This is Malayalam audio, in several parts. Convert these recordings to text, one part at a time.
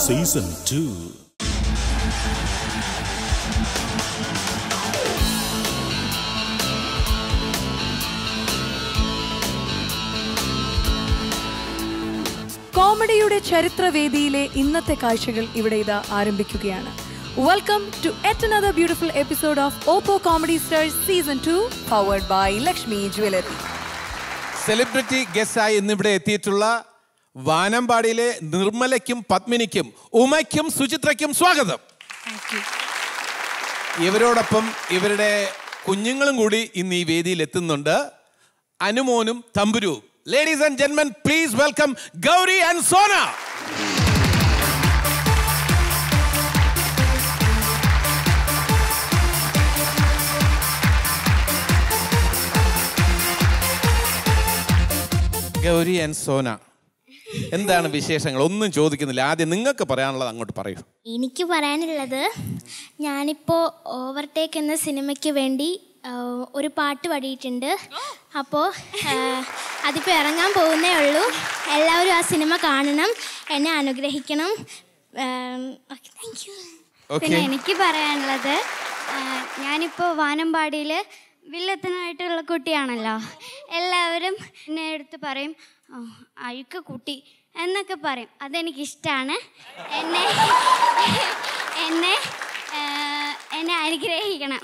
സീസൺ ടു കോമഡിയുടെ ചരിത്രവേദിയിലെ ഇന്നത്തെ കാഴ്ചകൾ ഇവിടെ ഇതാ ആരംഭിക്കുകയാണ് welcome to yet another beautiful episode of Oppo comedy stars season two powered by Lakshmi jewellery celebrity ഗസ്റ്റായി ഇന്നിവിടെ എത്തിയിട്ടുള്ള വാനമ്പാടിയിലെ നിർമ്മലയ്ക്കും പത്മിനിക്കും ഉമയ്ക്കും സുചിത്രയ്ക്കും സ്വാഗതം ഇവരോടൊപ്പം ഇവരുടെ കുഞ്ഞുങ്ങളും കൂടി ഇന്ന് ഈ വേദിയിൽ എത്തുന്നുണ്ട് അനുമോനും തമ്പുരുവും ലേഡീസ് ആൻഡ് ജെന്മൻ please welcome Gauri and Sona Gauri and Sona എന്താണ് വിശേഷങ്ങൾ ഒന്നും ചോദിക്കുന്നില്ല ആദ്യം നിങ്ങൾക്ക് പറയാനുള്ളത് അങ്ങോട്ട് പറയൂ എനിക്ക് പറയാനുള്ളത് ഞാനിപ്പോൾ ഓവർടേക്ക് എന്ന സിനിമയ്ക്ക് വേണ്ടി ആ, ഒരു പാട്ട് പാടിയിട്ടുണ്ട് അപ്പോൾ അതിപ്പോൾ ഇറങ്ങാൻ പോകുന്നേ ഉള്ളൂ എല്ലാവരും ആ സിനിമ കാണണം എന്നെ അനുഗ്രഹിക്കണം താങ്ക് യു ഓക്കെ പിന്നെ എനിക്ക് പറയാനുള്ളത് ആ, ഞാനിപ്പോൾ വാനമ്പാടിയിൽ വില്ലത്തനായിട്ടുള്ള കുട്ടിയാണല്ലോ എല്ലാവരും എന്നെ എടുത്ത് പറയും "ആ, അഴുക്ക കുട്ടി എന്നൊക്കെ പറയും അതെനിക്കിഷ്ടമാണ് എന്നെ എന്നെ ആ, എന്നെ അനുഗ്രഹിക്കണം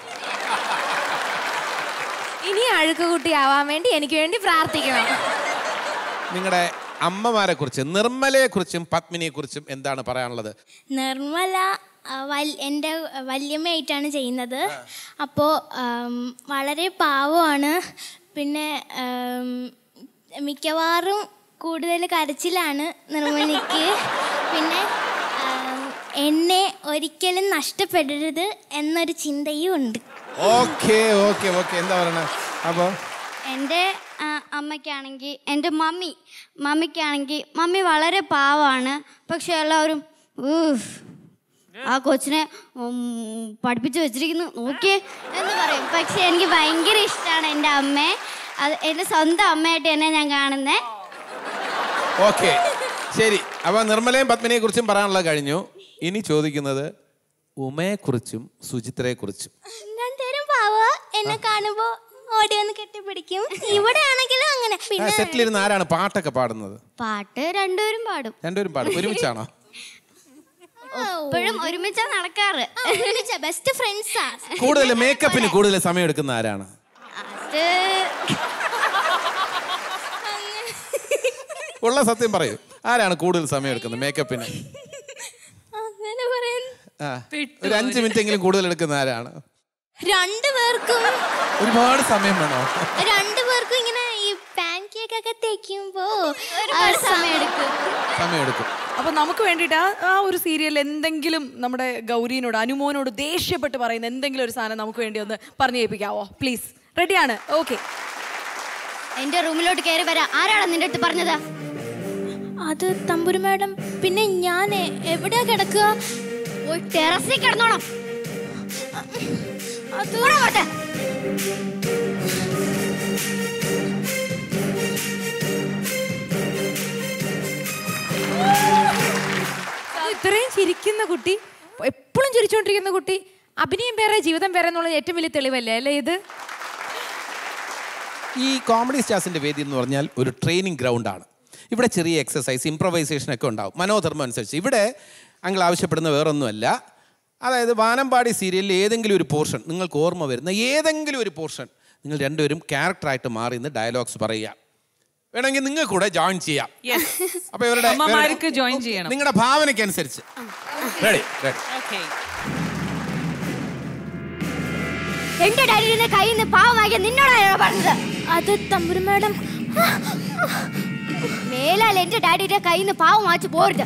ഇനി അഴുക്കുകുട്ടിയാവാൻ വേണ്ടി എനിക്ക് വേണ്ടി പ്രാർത്ഥിക്കണം നിങ്ങളുടെ അമ്മമാരെ കുറിച്ച് നിർമ്മലയെ കുറിച്ചും പത്മിനിയെ കുറിച്ചും എന്താണ് പറയാനുള്ളത് നിർമ്മല ആ, വൽ- എൻ്റെ വല്യമ്മയായിട്ടാണ് ചെയ്യുന്നത് അപ്പോൾ വളരെ പാവമാണ് പിന്നെ ആം, മിക്കവാറും കൂടുതൽ കരച്ചിലാണ് നിർമ്മലയ്ക്ക് പിന്നെ ആം, എന്നെ ഒരിക്കലും നഷ്ടപ്പെടരുത് എന്നൊരു ചിന്തയും ഉണ്ട് ഓക്കെ ഓക്കെ ഓക്കെ എന്താ പറയണേ അപ്പോ എൻ്റെ ആ, അമ്മയ്ക്കാണെങ്കിൽ എൻ്റെ മമ്മി മമ്മിക്കാണെങ്കിൽ മമ്മി വളരെ പാവമാണ് പക്ഷെ എല്ലാവരും "ഊഫ്, ആ കൊച്ചിനെ ഉം, പഠിപ്പിച്ച് വെച്ചിരിക്കുന്നു നോക്കിയേ എന്ന് പറയും പക്ഷെ എനിക്ക് ഭയങ്കര ഇഷ്ടമാണ് എൻ്റെ അമ്മയെ അത് എൻ്റെ സ്വന്തം അമ്മയായിട്ട് തന്നെ ഞാൻ കാണുന്നത് ഓക്കെ ശരി അപ്പൊ നിർമ്മലയും പത്മിനിയെ കുറിച്ചും പറയാനുള്ളത് കഴിഞ്ഞു ഇനി ചോദിക്കുന്നത് ഉമയെ കുറിച്ചും സുചിത്രയെ കുറിച്ചും രണ്ടുപേരും പാവ എന്നെ കാണുമ്പോ ഓടി വന്ന് കെട്ടിപ്പിടിക്കും ഇവിടെ ആണെങ്കിലും അങ്ങനെ പിന്നെ സെറ്റിലിരുന്ന് ആരാണ് പാട്ടൊക്കെ പാടുന്നത് പാട്ട് രണ്ടുപേരും പാടും രണ്ടുപേരും പാടും ഒരുമിച്ചാണോ എപ്പോഴും ഒരുമിച്ചാ നടക്കാറ് ബെസ്റ്റ് ഫ്രണ്ട്സാ കൂടുതൽ മേക്കപ്പിന് കൂടുതൽ സമയം എടുക്കുന്ന ആരാണ് അത് ഉള്ള സത്യം പറയൂ ആരാണ് കൂടുതൽ സമയം എടുക്കുന്നത് മേക്കപ്പിന് അങ്ങനെ പറയാൻ ആ ഒരു അഞ്ച് മിനിറ്റ് എങ്കിലും കൂടുതൽ എടുക്കുന്ന ആരാണ് രണ്ടുപേർക്കും ഒരുപാട് സമയം വേണോ രണ്ടുപേർക്കും ഇങ്ങനെ ഈ പാൻ കേക്ക് ഒക്കെ തേക്കുമ്പോ ഒരുപാട് സമയം എടുക്കും സമയം എടുക്കും അപ്പൊ നമുക്ക് വേണ്ടിയിട്ട് ആ ആ ഒരു സീരിയൽ എന്തെങ്കിലും നമ്മുടെ ഗൗരീനോട് അനുമോനോട് ദേഷ്യപ്പെട്ട് പറയുന്ന എന്തെങ്കിലും ഒരു സാധനം നമുക്ക് വേണ്ടി ഒന്ന് പറഞ്ഞു കേൾപ്പിക്കാവോ പ്ലീസ് റെഡിയാണ് ഓക്കെ എന്റെ റൂമിലോട്ട് കയറി വരാം ആരാണ് നിന്റെ അടുത്ത് പറഞ്ഞത് അത് തമ്പുരു മാഡം പിന്നെ ഞാൻ എ- എവിടെയാ കിടക്കുക പോയി ടെറസിൽ കിടന്നോണം അത് ഇത്രയും ചിരിക്കുന്ന കുട്ടി എപ്പോഴും ചിരിച്ചുകൊണ്ടിരിക്കുന്ന കുട്ടി അഭിനയം വേറെ ജീവിതം വേറെ എന്നുള്ളത് ഏറ്റവും വലിയ തെളിവല്ലേ അല്ലേ ഇത് ഈ കോമഡി സ്റ്റാർസിന്റെ വേദി എന്ന് പറഞ്ഞാൽ ഒരു ട്രെയിനിങ് ഗ്രൗണ്ടാണ് ഇവിടെ ചെറിയ എക്സസൈസ് ഇംപ്രവൈസേഷൻ ഒക്കെ ഉണ്ടാവും മനോധർമ്മം അനുസരിച്ച് ഇവിടെ അങ്ങൾ ആവശ്യപ്പെടുന്ന വേറൊന്നുമല്ല അതായത് വാനമ്പാടി സീരിയലിൽ ഏതെങ്കിലും ഒരു പോർഷൻ നിങ്ങൾക്ക് ഓർമ്മ വരുന്ന ഏതെങ്കിലും ഒരു പോർഷൻ നിങ്ങൾ രണ്ടുപേരും ക്യാരക്ടറായിട്ട് മാറി നിന്ന് ഡയലോഗ്സ് പറയുക വേണമെങ്കിൽ നിങ്ങൾക്ക് കൂടെ ജോയിൻ ചെയ്യാം അപ്പൊ ഇവരുടെ അമ്മമാർക്ക് join ചെയ്യണം. നിങ്ങളുടെ ഭാവനയ്ക്ക് അനുസരിച്ച് റെഡി റെഡി എന്റെ ഡാഡിയുടെ കയ്യിൽ നിന്ന് പാവം വാങ്ങിയ നിന്നോടാണോ പറഞ്ഞത് അത് തമ്പുരു മാഡം മേലാൽ എന്റെ ഡാഡിയുടെ കയ്യിൽ നിന്ന് പാവം വാങ്ങിച്ചു പോരുത്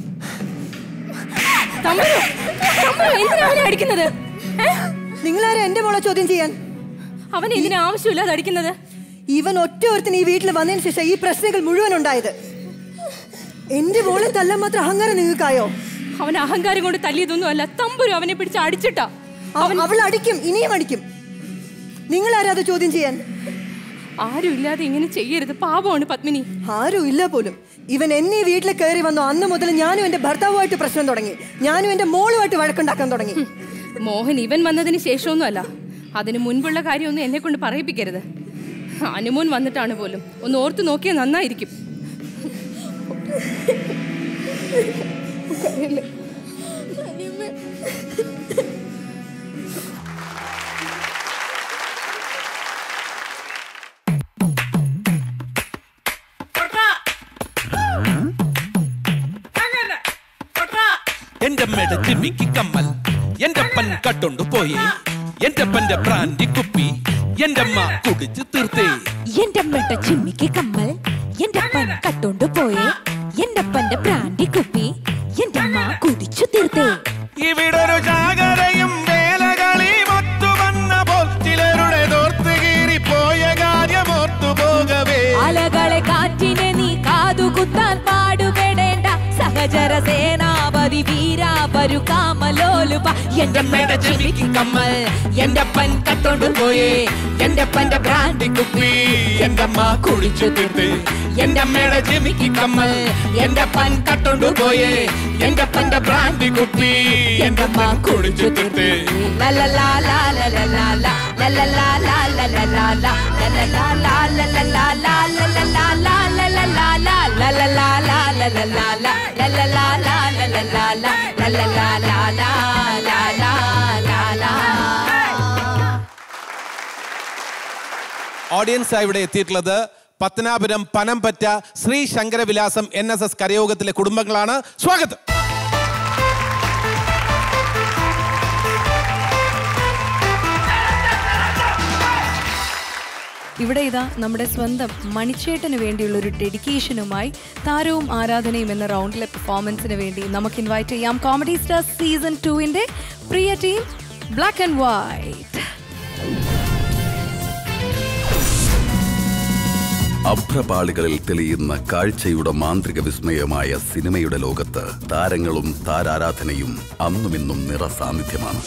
എന്തിനാണ് അടിക്കുന്നത് നിങ്ങളാരാ എന്റെ മോളെ ചോദ്യം ചെയ്യാൻ അവൻ എന്തിനാ ആവശ്യമില്ലാതെ അടിക്കുന്നത് ഇവൻ ഒറ്റ ഒരുത്തിന് ഈ വീട്ടിൽ വന്നതിന് ശേഷം ഈ പ്രശ്നങ്ങൾ മുഴുവൻ ഉണ്ടായത് എന്റെ മോളെ തല്ലാൻ മാത്രം അഹങ്കാരം നിങ്ങൾക്കായോ അവൻ അഹങ്കാരം കൊണ്ട് തല്ലിയതൊന്നും അല്ല തമ്പുരു അവനെ പിടിച്ച് അടിച്ചിട്ടാ അവൻ അവൾ അടിക്കും ഇനിയും അടിക്കും നിങ്ങളാരാ അത് ചോദ്യം ചെയ്യാൻ ആരും ഇല്ലാതെ ഇങ്ങനെ ചെയ്യരുത് പാപമാണ് പത്മിനി ആരും ഇല്ല പോലും ഇവൻ എന്നീ വീട്ടിൽ കയറി വന്നു അന്ന് മുതൽ ഞാനും എന്റെ ഭർത്താവുമായിട്ട് പ്രശ്നം തുടങ്ങി ഞാനും എന്റെ മോളുമായിട്ട് വഴക്കുണ്ടാക്കാൻ തുടങ്ങി മോഹൻ ഇവൻ വന്നതിന് ശേഷമൊന്നും അല്ല അതിന് മുൻപുള്ള കാര്യമൊന്നും എന്നെ കൊണ്ട് പറയിപ്പിക്കരുത് അനുമോൻ വന്നിട്ടാണ് പോലും ഒന്ന് ഓർത്തു നോക്കിയാൽ നന്നായിരിക്കും എന്റെ അമ്മയുടെ ജിമ്മിക്ക് കമ്മൽ എന്റെ അപ്പൻ കട്ടോണ്ട് പോയി എന്റെ അപ്പന്റെ ബ്രാൻഡി കുപ്പി എന്റെ അമ്മ കുടിച്ച് തീർത്തേ എന്റെ അമ്മയുടെ ചിമ്മിക്ക് കമ്മൽ എന്റെ അപ്പൻ കട്ടോണ്ട് പോയേ എന്റെ അപ്പന്റെ ബ്രാൻഡി കുപ്പി എന്റെ അമ്മ കുടിച്ചു തീർത്തേ ഇവിടൊരു ജാഗരയും വേലകളിയും ഒത്തു വന്നപ്പോൾ ചിലരുടെ തോർത്ത് കീറിപ്പോയ കാര്യം ഓർത്തു പോകവേ അലകളെ കാറ്റിനെ നീ കാതുകുത്താൻ പാടുപെടേണ്ട സഹചര സേനാപതി വീരാ വരു കാമലോലുപ എന്റെ അമ്മയുടെ ചിമ്മിക്ക് കമ്മൽ എന്റെ അപ്പൻ കട്ടോണ്ട് പോയേ എന്റെ അപ്പന്റെ ബ്രാൻഡി കുപ്പി എന്റെ അമ്മ കുടിച്ചു തീർത്തേ എന്റെ അമ്മയുടെ ജിമിക്ക് കമ്മൽ എന്റെ അപ്പൻ കട്ടോണ്ട് പോയേ എന്റെ അപ്പന്റെ ബ്രാൻഡി കുപ്പി എന്റെ അമ്മ കുടിച്ചു തീർത്തേ ഓഡിയൻസ് ഇവിടെ എത്തിയിട്ടുള്ളത് Pathanapuram Panampatta Sree Shankaravilasam N S S കരയോഗത്തിലെ കുടുംബങ്ങളാണ് സ്വാഗതം ഇവിടെ ഇതാ നമ്മുടെ സ്വന്തം മണിച്ചേട്ടന് വേണ്ടിയുള്ള ഒരു ഡെഡിക്കേഷനുമായി താരവും ആരാധനയും എന്ന റൗണ്ടിലെ പെർഫോമൻസിന് വേണ്ടി നമുക്ക് ഇൻവൈറ്റ് ചെയ്യാം കോമഡി സ്റ്റാർ സീസൺ ടുവിന്റെ പ്രിയ ടീം ബ്ലാക്ക് ആൻഡ് വൈറ്റ് അഭ്രപാളികളിൽ തെളിയുന്ന കാഴ്ചയുടെ മാന്ത്രിക വിസ്മയമായ സിനിമയുടെ ലോകത്ത് താരങ്ങളും താരാരാധനയും അന്നുമിന്നും നിറ സാന്നിധ്യമാണ്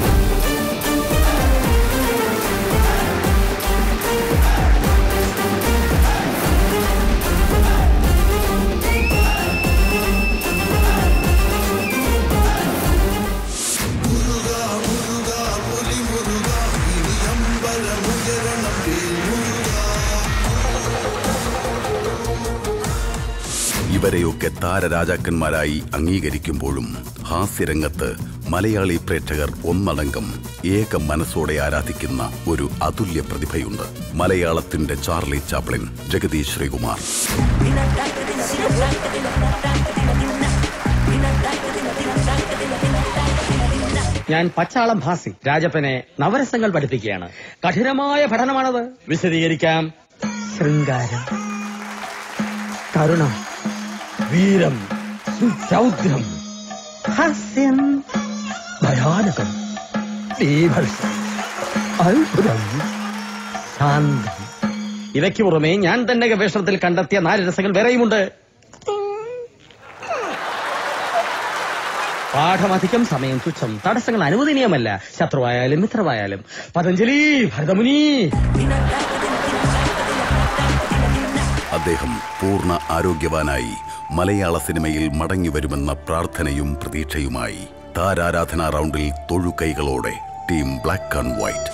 ഇവരെയൊക്കെ താരരാജാക്കന്മാരായി അംഗീകരിക്കുമ്പോഴും ഹാസ്യരംഗത്ത് മലയാളി പ്രേക്ഷകർ ഒന്നടങ്കം ഏക മനസ്സോടെ ആരാധിക്കുന്ന ഒരു അതുല്യ പ്രതിഭയുണ്ട് മലയാളത്തിന്റെ ചാർലി ചാപ്ലിൻ ജഗദീഷ് ശ്രീകുമാർ ഞാൻ പച്ചാളം ഭാസി രാജപ്പനെ നവരസങ്ങൾ പഠിപ്പിക്കുകയാണ് കഠിനമായ പഠനമാണത് വിശദീകരിക്കാം ശൃംഗാരം കരുണം വീരം രൗദ്രം ഹാസ്യം ഭയാനകം ബീഭത്സം അത്ഭുതം ശാന്തം ഇവയ്ക്ക് പുറമെ ഞാൻ തന്നെ ഗവേഷണത്തിൽ കണ്ടെത്തിയ നാല് രസങ്ങൾ വേറെയുമുണ്ട് പാഠമധികം സമയം തുച്ഛം തടസ്സങ്ങൾ അനുവദനീയമല്ല ശത്രുവായാലും മിത്രമായാലും പതഞ്ജലി ഭരതമുനി അദ്ദേഹം പൂർണ്ണ ആരോഗ്യവാനായി മലയാള സിനിമയിൽ മടങ്ങി വരുമെന്ന പ്രാർത്ഥനയും പ്രതീക്ഷയുമായി താരാരാധനാ റൗണ്ടിൽ തൊഴുകൈകളോടെ ടീം ബ്ലാക്ക് ആൻഡ് വൈറ്റ്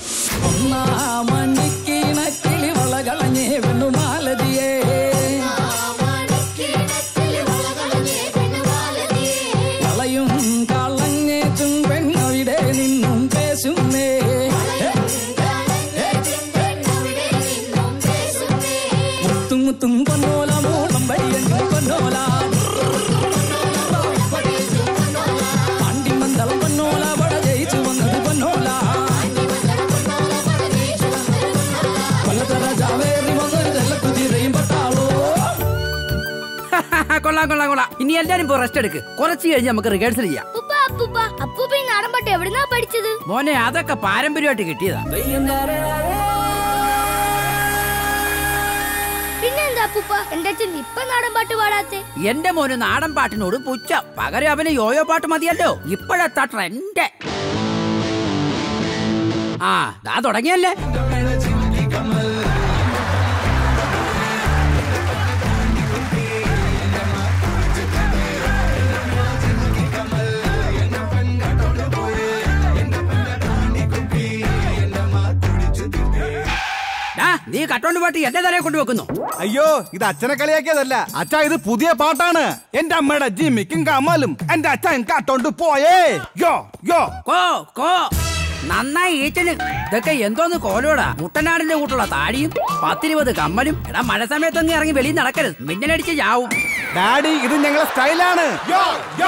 വളയും കളഞ്ഞേറ്റും പെണ്ണവിടെ നിന്നും പേശുന്നേ മുത്തും മുത്തും പൊന്നോല മൂളം വഴിയഞ്ചും പൊന്നോല പാണ്ടി മന്ദളം പൊന്നോല വട ജയിച്ചു വന്നത് പൊന്നോല കൊല്ലത്തെ രാജാവേറി വന്നത് കുതിരയും പട്ടാളോ കൊള്ളാം കൊള്ളാം കൊള്ളാം ഇനി എല്ലാരും ഇപ്പൊ റെസ്റ്റ് എടുക്ക് കുറച്ച് കഴിഞ്ഞ് നമുക്ക് റിഹേഴ്സൽ ചെയ്യാം അപ്പൂപ്പ അപ്പൂപ്പ അപ്പൂപ്പ ഈ നാടൻ പാട്ട് എവിടുന്നാ പഠിച്ചത് മോനെ അതൊക്കെ പാരമ്പര്യമായിട്ട് കിട്ടിയതാ പിന്നെന്താ അപ്പൂപ്പ എന്റെ അച്ഛൻ ഇപ്പൊ നാടൻ പാട്ട് പാടാത്തെ എന്റെ മോന് നാടൻ പാട്ടിനോട് പുച്ഛം പകരം അവന് യോയോ പാട്ട് മതിയല്ലോ ഇപ്പോഴത്തെ ട്രെൻഡ് ആ ദാ തുടങ്ങിയല്ലേ കട്ടോണ്ട് പാട്ട് എന്റെ തലയെ കൊണ്ടുവെക്കുന്നു അയ്യോ ഇത് അച്ഛനെ കളിയാക്കിയതല്ല അച്ഛാ ഇത് പുതിയ പാട്ടാണ് എന്റെ അമ്മയുടെ ജിമ്മിക്കും കമലും എന്റെ അച്ഛൻ കാട്ടോണ്ട് പോയേ യോ യോ കോ കോ നന്നായി ഈച്ചന് ഇതൊക്കെ എന്തോന്ന് കോലോടാ മുട്ടനാടിന്റെ കൂട്ടുള്ള താടിയും പത്തിരുപത് കമ്മലും എടാ മഴ സമയത്തൊന്നും ഇറങ്ങി വെളിയിൽ നടക്കരുത് മിന്നലടിച്ച് ചാവും ഡാഡി ഇത് ഞങ്ങളെ സ്റ്റൈലാണ് യോ യോ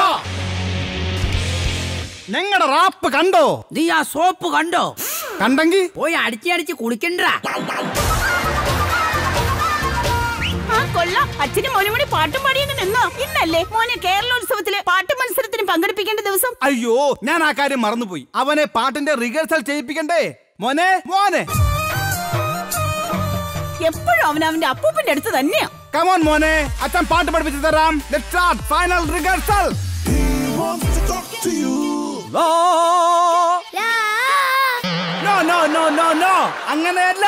ഞങ്ങളുടെ റാപ്പ് കണ്ടോ നീ ആ സോപ്പ് കണ്ടോ കണ്ടെങ്കി പോയി അടിച്ച് അടിച്ച് കുളിക്കണ്ട ആ കൊള്ളാം അച്ഛനും മോനും കൂടി പാട്ടും പാടിയങ്ങ് നിന്നോ ഇന്നല്ലേ മോനെ കേരളോത്സവത്തിലെ പാട്ട് മത്സരത്തിന് പങ്കെടുപ്പിക്കേണ്ട ദിവസം അയ്യോ ഞാൻ ആ കാര്യം മറന്നുപോയി അവനെ പാട്ടിന്റെ റിഹേഴ്സൽ ചെയ്യിപ്പിക്കണ്ടേ മോനെ മോനെ എപ്പോഴും അവൻ അവന്റെ അപ്പൂപ്പന്റെ അടുത്ത് തന്നെയാ കമോൺ മോനെ അച്ഛൻ പാട്ട് പഠിപ്പിച്ചു തരാം final rehearsal no no no no no അങ്ങനെയല്ല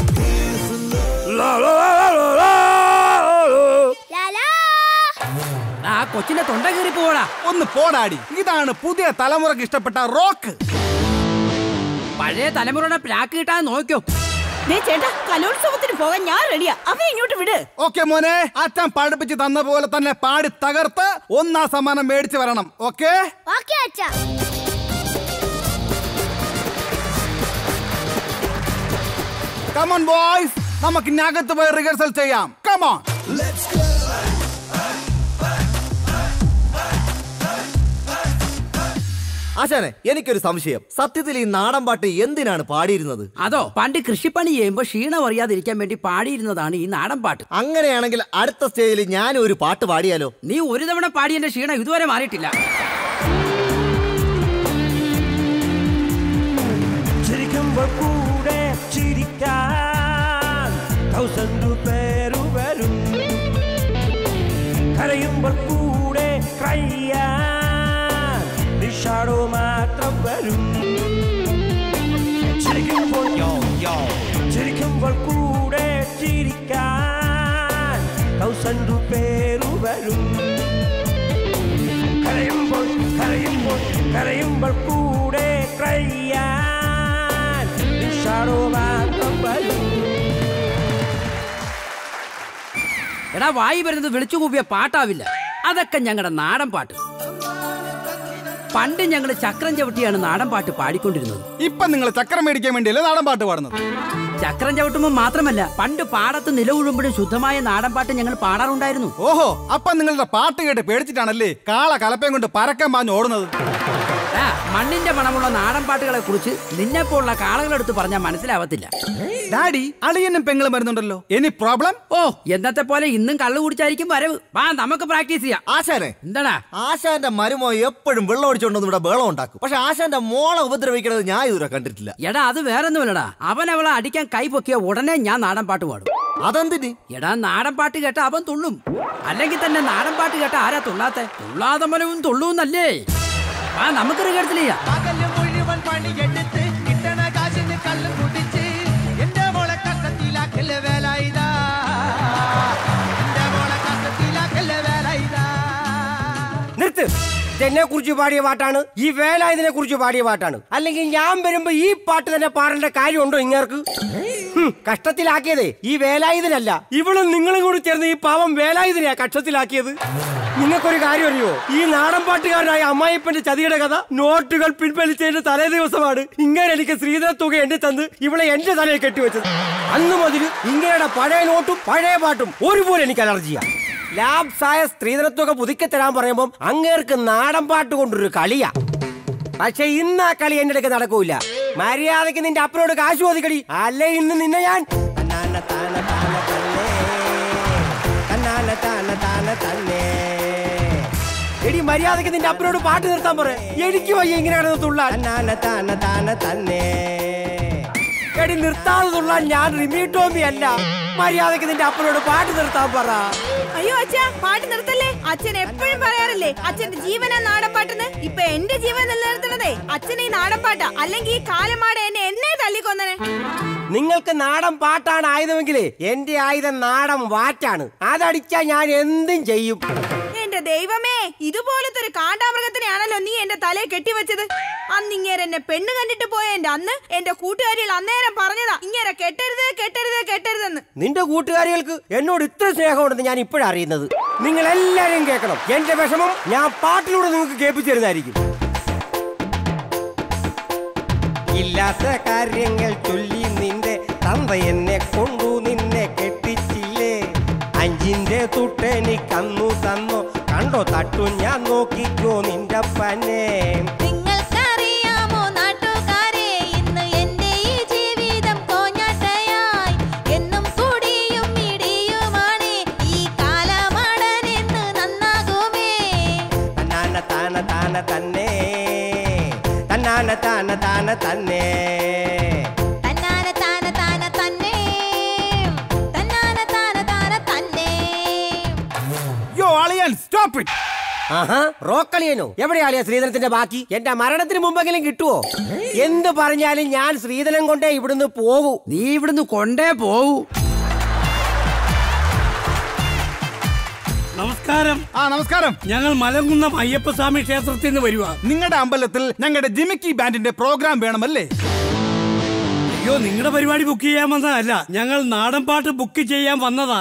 ആ കൊച്ചിന്റെ തൊണ്ട കീറി പോടാ ഒന്ന് പോടാടി ഇതാണ് പുതിയ തലമുറക്ക് ഇഷ്ടപ്പെട്ട റോക്ക് പഴയ തലമുറയുടെ പ്രാക്ക് കിട്ടാൻ നോക്കിയോ ദേ ചേട്ടാ കലോത്സവത്തിന് പോകാൻ ഞാൻ റെഡിയാ അവനെ ഇങ്ങോട്ട് വിട് ഓക്കെ മോനെ അച്ഛൻ പഠിപ്പിച്ച് തന്ന പോലെ തന്നെ പാടി തകർത്ത് ഒന്നാം സമ്മാനം മേടിച്ചു വരണം ഓക്കെ ഓക്കെ അച്ഛാ കമോൺ ബോയ്സ് നമുക്ക് ഇനി അകത്ത് പോയി റിഹേഴ്സൽ ചെയ്യാം കമോൺ ആശാനെ എനിക്കൊരു സംശയം സത്യത്തിൽ ഈ നാടൻ പാട്ട് എന്തിനാണ് പാടിയിരുന്നത് അതോ പണ്ട് കൃഷിപ്പണി ചെയ്യുമ്പോ ക്ഷീണം അറിയാതിരിക്കാൻ വേണ്ടി പാടിയിരുന്നതാണ് ഈ നാടൻ പാട്ട് അങ്ങനെയാണെങ്കിൽ അടുത്ത സ്റ്റേജിൽ ഞാൻ ഒരു പാട്ട് പാടിയാലോ നീ ഒരു തവണ പാടിയന്റെ ക്ഷീണം ഇതുവരെ മാറിയിട്ടില്ല ചിരിക്കുമ്പോൾ കൂടെ ചിരിക്കാൻ തൗസൻഡ് പേരു വരും കരയുമ്പോൾ കൂടെ കയ്യാൻ നിഷാടോ മാത്രം വരും ചിരിക്കുമ്പോൾ യോ യോ ചിരിക്കുമ്പോൾ കൂടെ ചിരിക്കാൻ തൗസൻഡ് പേരു വരും കരയുമ്പോൾ കരയുമ്പോൾ കരയുമ്പോൾ കൂടെ കയ്യാൻ നിഷാടോ മാത്രം വരും എടാ വായി വരുന്നത് വിളിച്ചു കൂപ്പിയ പാട്ടാവില്ല അതൊക്കെ ഞങ്ങളുടെ നാടൻ പാട്ട് പണ്ട് ഞങ്ങൾ ചക്രം ചവിട്ടിയാണ് നാടൻ പാട്ട് പാടിക്കൊണ്ടിരുന്നത് ഇപ്പൊ നിങ്ങൾ ചക്രം മേടിക്കാൻ വേണ്ടിയല്ലേ നാടൻ പാട്ട് പാടുന്നത് ചക്രം ചവിട്ടുമ്പോൾ മാത്രമല്ല പണ്ട് പാടത്ത് നിലവുഴുമ്പോഴും ശുദ്ധമായ നാടൻ പാട്ട് ഞങ്ങൾ പാടാറുണ്ടായിരുന്നു ഓഹോ അപ്പൊ നിങ്ങളുടെ പാട്ട് കേട്ട് പേടിച്ചിട്ടാണല്ലേ കാള കലപ്പയും കൊണ്ട് പരക്കം പാഞ്ഞ് ഓടുന്നത് ആ, മണ്ണിന്റെ മണമുള്ള നാടൻ പാട്ടുകളെ കുറിച്ച് നിന്നെ പോലുള്ള കാളകളെടുത്ത് പറഞ്ഞാൽ മനസ്സിലാവത്തില്ല ഡാഡി അളിയനും പെങ്ങളും വരുന്നുണ്ടല്ലോ എനി പ്രോബ്ലം ഓ എന്നത്തെ പോലെ ഇന്നും കള്ളു കുടിച്ചായിരിക്കും വരവ് വാ നമുക്ക് പ്രാക്ടീസ് ചെയ്യാം ആശാനെ എന്താടാ ആശാന്റെ മരുമോ എപ്പോഴും വെള്ളം ഒടിച്ചുകൊണ്ടൊന്നും ഇവിടെ ബഹളം ഉണ്ടാക്കും പക്ഷെ ആശാന്റെ മോളെ ഉപദ്രവിക്കുന്നത് ഞാൻ ഇതുവരെ കണ്ടിട്ടില്ല എടാ അത് വേറൊന്നുമല്ലടാ അവൻ അവളെ അടിക്കാൻ കൈ പൊക്കിയ ഉടനെ ഞാൻ നാടൻ പാട്ട് പാടും അതെന്തിന് എടാ നാടൻ പാട്ട് കേട്ട അവൻ തുള്ളും അല്ലെങ്കിൽ തന്നെ നാടൻ പാട്ട് കേട്ട ആരാ തുള്ളാത്തെ തുള്ളാതെ മലവും തുള്ളൂന്നല്ലേ ആ നമുക്ക് റിഹേഴ്സൽ ചെയ്യാം പകല് മുഴുവൻ പണിയെടുത്ത് കിട്ടണ കാശിന് കള്ള് കുടിച്ച് എന്റെ മോളെ കഷ്ടത്തിലാക്കല് വേല ഇതാ എന്റെ മോളെ കഷ്ടത്തിലാക്കല് വേല ഇതാ നിർത്ത് ഇതെന്നെ കുറിച്ച് പാടിയ പാട്ടാണ് ഈ വേലായുധനെ കുറിച്ച് പാടിയ പാട്ടാണ് അല്ലെങ്കിൽ ഞാൻ വരുമ്പോ ഈ പാട്ട് തന്നെ പാടേണ്ട കാര്യമുണ്ടോ ഇങ്ങർക്ക് ഹും, കഷ്ടത്തിലാക്കിയതേ ഈ വേലായുധനല്ല ഇവളും നിങ്ങളും കൂടി ചേർന്ന് ഈ പാവം വേലായുധനെയാ കഷ്ടത്തിലാക്കിയത് നിങ്ങൾക്കൊരു കാര്യം അറിയോ ഈ നാടൻ പാട്ടുകാരനായ അമ്മായിപ്പന്റെ ചതിയുടെ കഥ നോട്ടുകൾ പിൻവലിച്ചതിന്റെ തലേ ദിവസമാണ് ഇങ്ങനെ എനിക്ക് ശ്രീധര തുക എണ്ണി തന്ന് ഇവളെ എന്റെ തലയിൽ കെട്ടിവെച്ചത് അന്ന് മുതൽ ഇങ്ങനെയുടെ പഴയ നോട്ടും പഴയ പാട്ടും ഒരുപോലെ എനിക്ക് അലർജിയാ ലാബ്സായ സ്ത്രീധനത്തുക പുതുക്കി തരാൻ പറയുമ്പോൾ അങ്ങേർക്ക് നാടൻ പാട്ട് കൊണ്ടൊരു കളിയാ പക്ഷെ ഇന്ന് ആ കളി എന്റെ അടുക്ക് നടക്കൂല മര്യാദക്ക് നിന്റെ അപ്പനോട് കാശ് ചോദിക്കടി അല്ലേ ഇന്ന് നിന്നെ ഞാൻ തന്നാന താന താന തന്നേ. തന്നാന താന താന തന്നേ. എടി മര്യാദക്ക് നിന്റെ അപ്പനോട് പാട്ട് നിർത്താൻ പറ എനിക്ക് വയ്യ ഇങ്ങനെ കിടന്ന് തുള്ളാൻ തന്നാന താന താന തന്നേ. എടി നിർത്താതെ തുള്ളാൻ ഞാൻ റിമി ടോമി അല്ല മര്യാദക്ക് നിന്റെ അപ്പനോട് പാട്ട് നിർത്താൻ പറ അയ്യോ അച്ഛാ പാട്ട് നിർത്തല്ലേ അച്ഛൻ എപ്പോഴും പറയാറില്ലേ അച്ഛന്റെ ജീവനാ നാടൻ പാട്ടെന്ന് ഇപ്പൊ എന്റെ ജീവൻ നിലനിർത്തണതേ അച്ഛൻ ഈ നാടൻ പാട്ടാ അല്ലെങ്കിൽ ഈ കാലമാട് എന്നെ എന്നെ തല്ലിക്കൊന്നനെ നിങ്ങൾക്ക് നാടൻ പാട്ടാണ് ആയുധമെങ്കിലേ എന്റെ ആയുധം നാടൻ വാറ്റാണ് അതടിച്ചാ ഞാൻ എന്തും ചെയ്യും എന്റെ ദൈവമേ ഇതുപോലത്തെ ഒരു കാണ്ടാമൃഗത്തിനെയാണല്ലോ നീ എന്റെ തലേ കെട്ടിവെച്ചത് അന്ന് ഇങ്ങേരെ എന്നെ പെണ്ണ് കണ്ടിട്ട് പോയ എന്റെ അന്ന് എന്റെ കൂട്ടുകാരികൾ അന്നേരം പറഞ്ഞതാ ഇങ്ങേരെ കെട്ടരുത് കെട്ടരുത് കെട്ടരുതെന്ന് നിന്റെ കൂട്ടുകാരികൾക്ക് എന്നോട് ഇത്ര സ്നേഹമുണ്ടെന്ന് ഞാൻ ഇപ്പോഴാണ് അറിയുന്നത് നിങ്ങൾ എല്ലാവരും കേൾക്കണം എന്റെ വിഷമം ഞാൻ പാട്ടിലൂടെ നിങ്ങൾക്ക് കേൾപ്പിച്ചു തരുന്നതായിരിക്കും ഇല്ലാത്ത കാര്യങ്ങൾ ചൊല്ലി നിന്റെ തന്ത എന്നെ കൊണ്ടു നിന്നെ കെട്ടിച്ചില്ലേ അഞ്ചിന്റെ തുട്ടെനിക്കന്നു തന്നു കണ്ടോ തട്ടു ഞാൻ നോക്കിക്കോ നിന്റെ പനെ നിങ്ങൾക്കറിയാമോ നാട്ടുകാരെ ഇന്ന് എന്റെ ഈ ജീവിതം കോഞ്ഞാട്ടയായി എന്നും കുടിയും ഇടിയുമാണ് ഈ കാലമാടൻ എന്ന് നന്നാകുമേ തന്നാന താന താന തന്നെ തന്നാന താന താന തന്നെ തന്നാന താന താന തന്നെ തന്നാന താന താന തന്നെ യോ അളിയൻ സ്റ്റോപ്പ് ഇറ്റ് ആഹാ റോക്കളിയനോ എവിടെയാളിയ ശ്രീധരത്തിന്റെ ബാക്കി എന്റെ മരണത്തിന് മുമ്പെങ്കിലും കിട്ടുവോ എന്ത് പറഞ്ഞാലും ഞാൻ ശ്രീധരൻ കൊണ്ടേ ഇവിടുന്ന് പോകൂ നീ ഇവിടുന്ന് കൊണ്ടേ പോവൂ നമസ്കാരം ആ നമസ്കാരം ഞങ്ങൾ മലങ്കുന്നം അയ്യപ്പസ്വാമി ക്ഷേത്രത്തിൽ നിന്ന് വരുക നിങ്ങളുടെ അമ്പലത്തിൽ ഞങ്ങളുടെ ജിമിക്കി ബാൻഡിന്റെ പ്രോഗ്രാം വേണമല്ലേ അയ്യോ നിങ്ങളുടെ പരിപാടി ബുക്ക് ചെയ്യാൻ വന്നതല്ല ഞങ്ങൾ നാടൻ പാട്ട് ബുക്ക് ചെയ്യാൻ വന്നതാ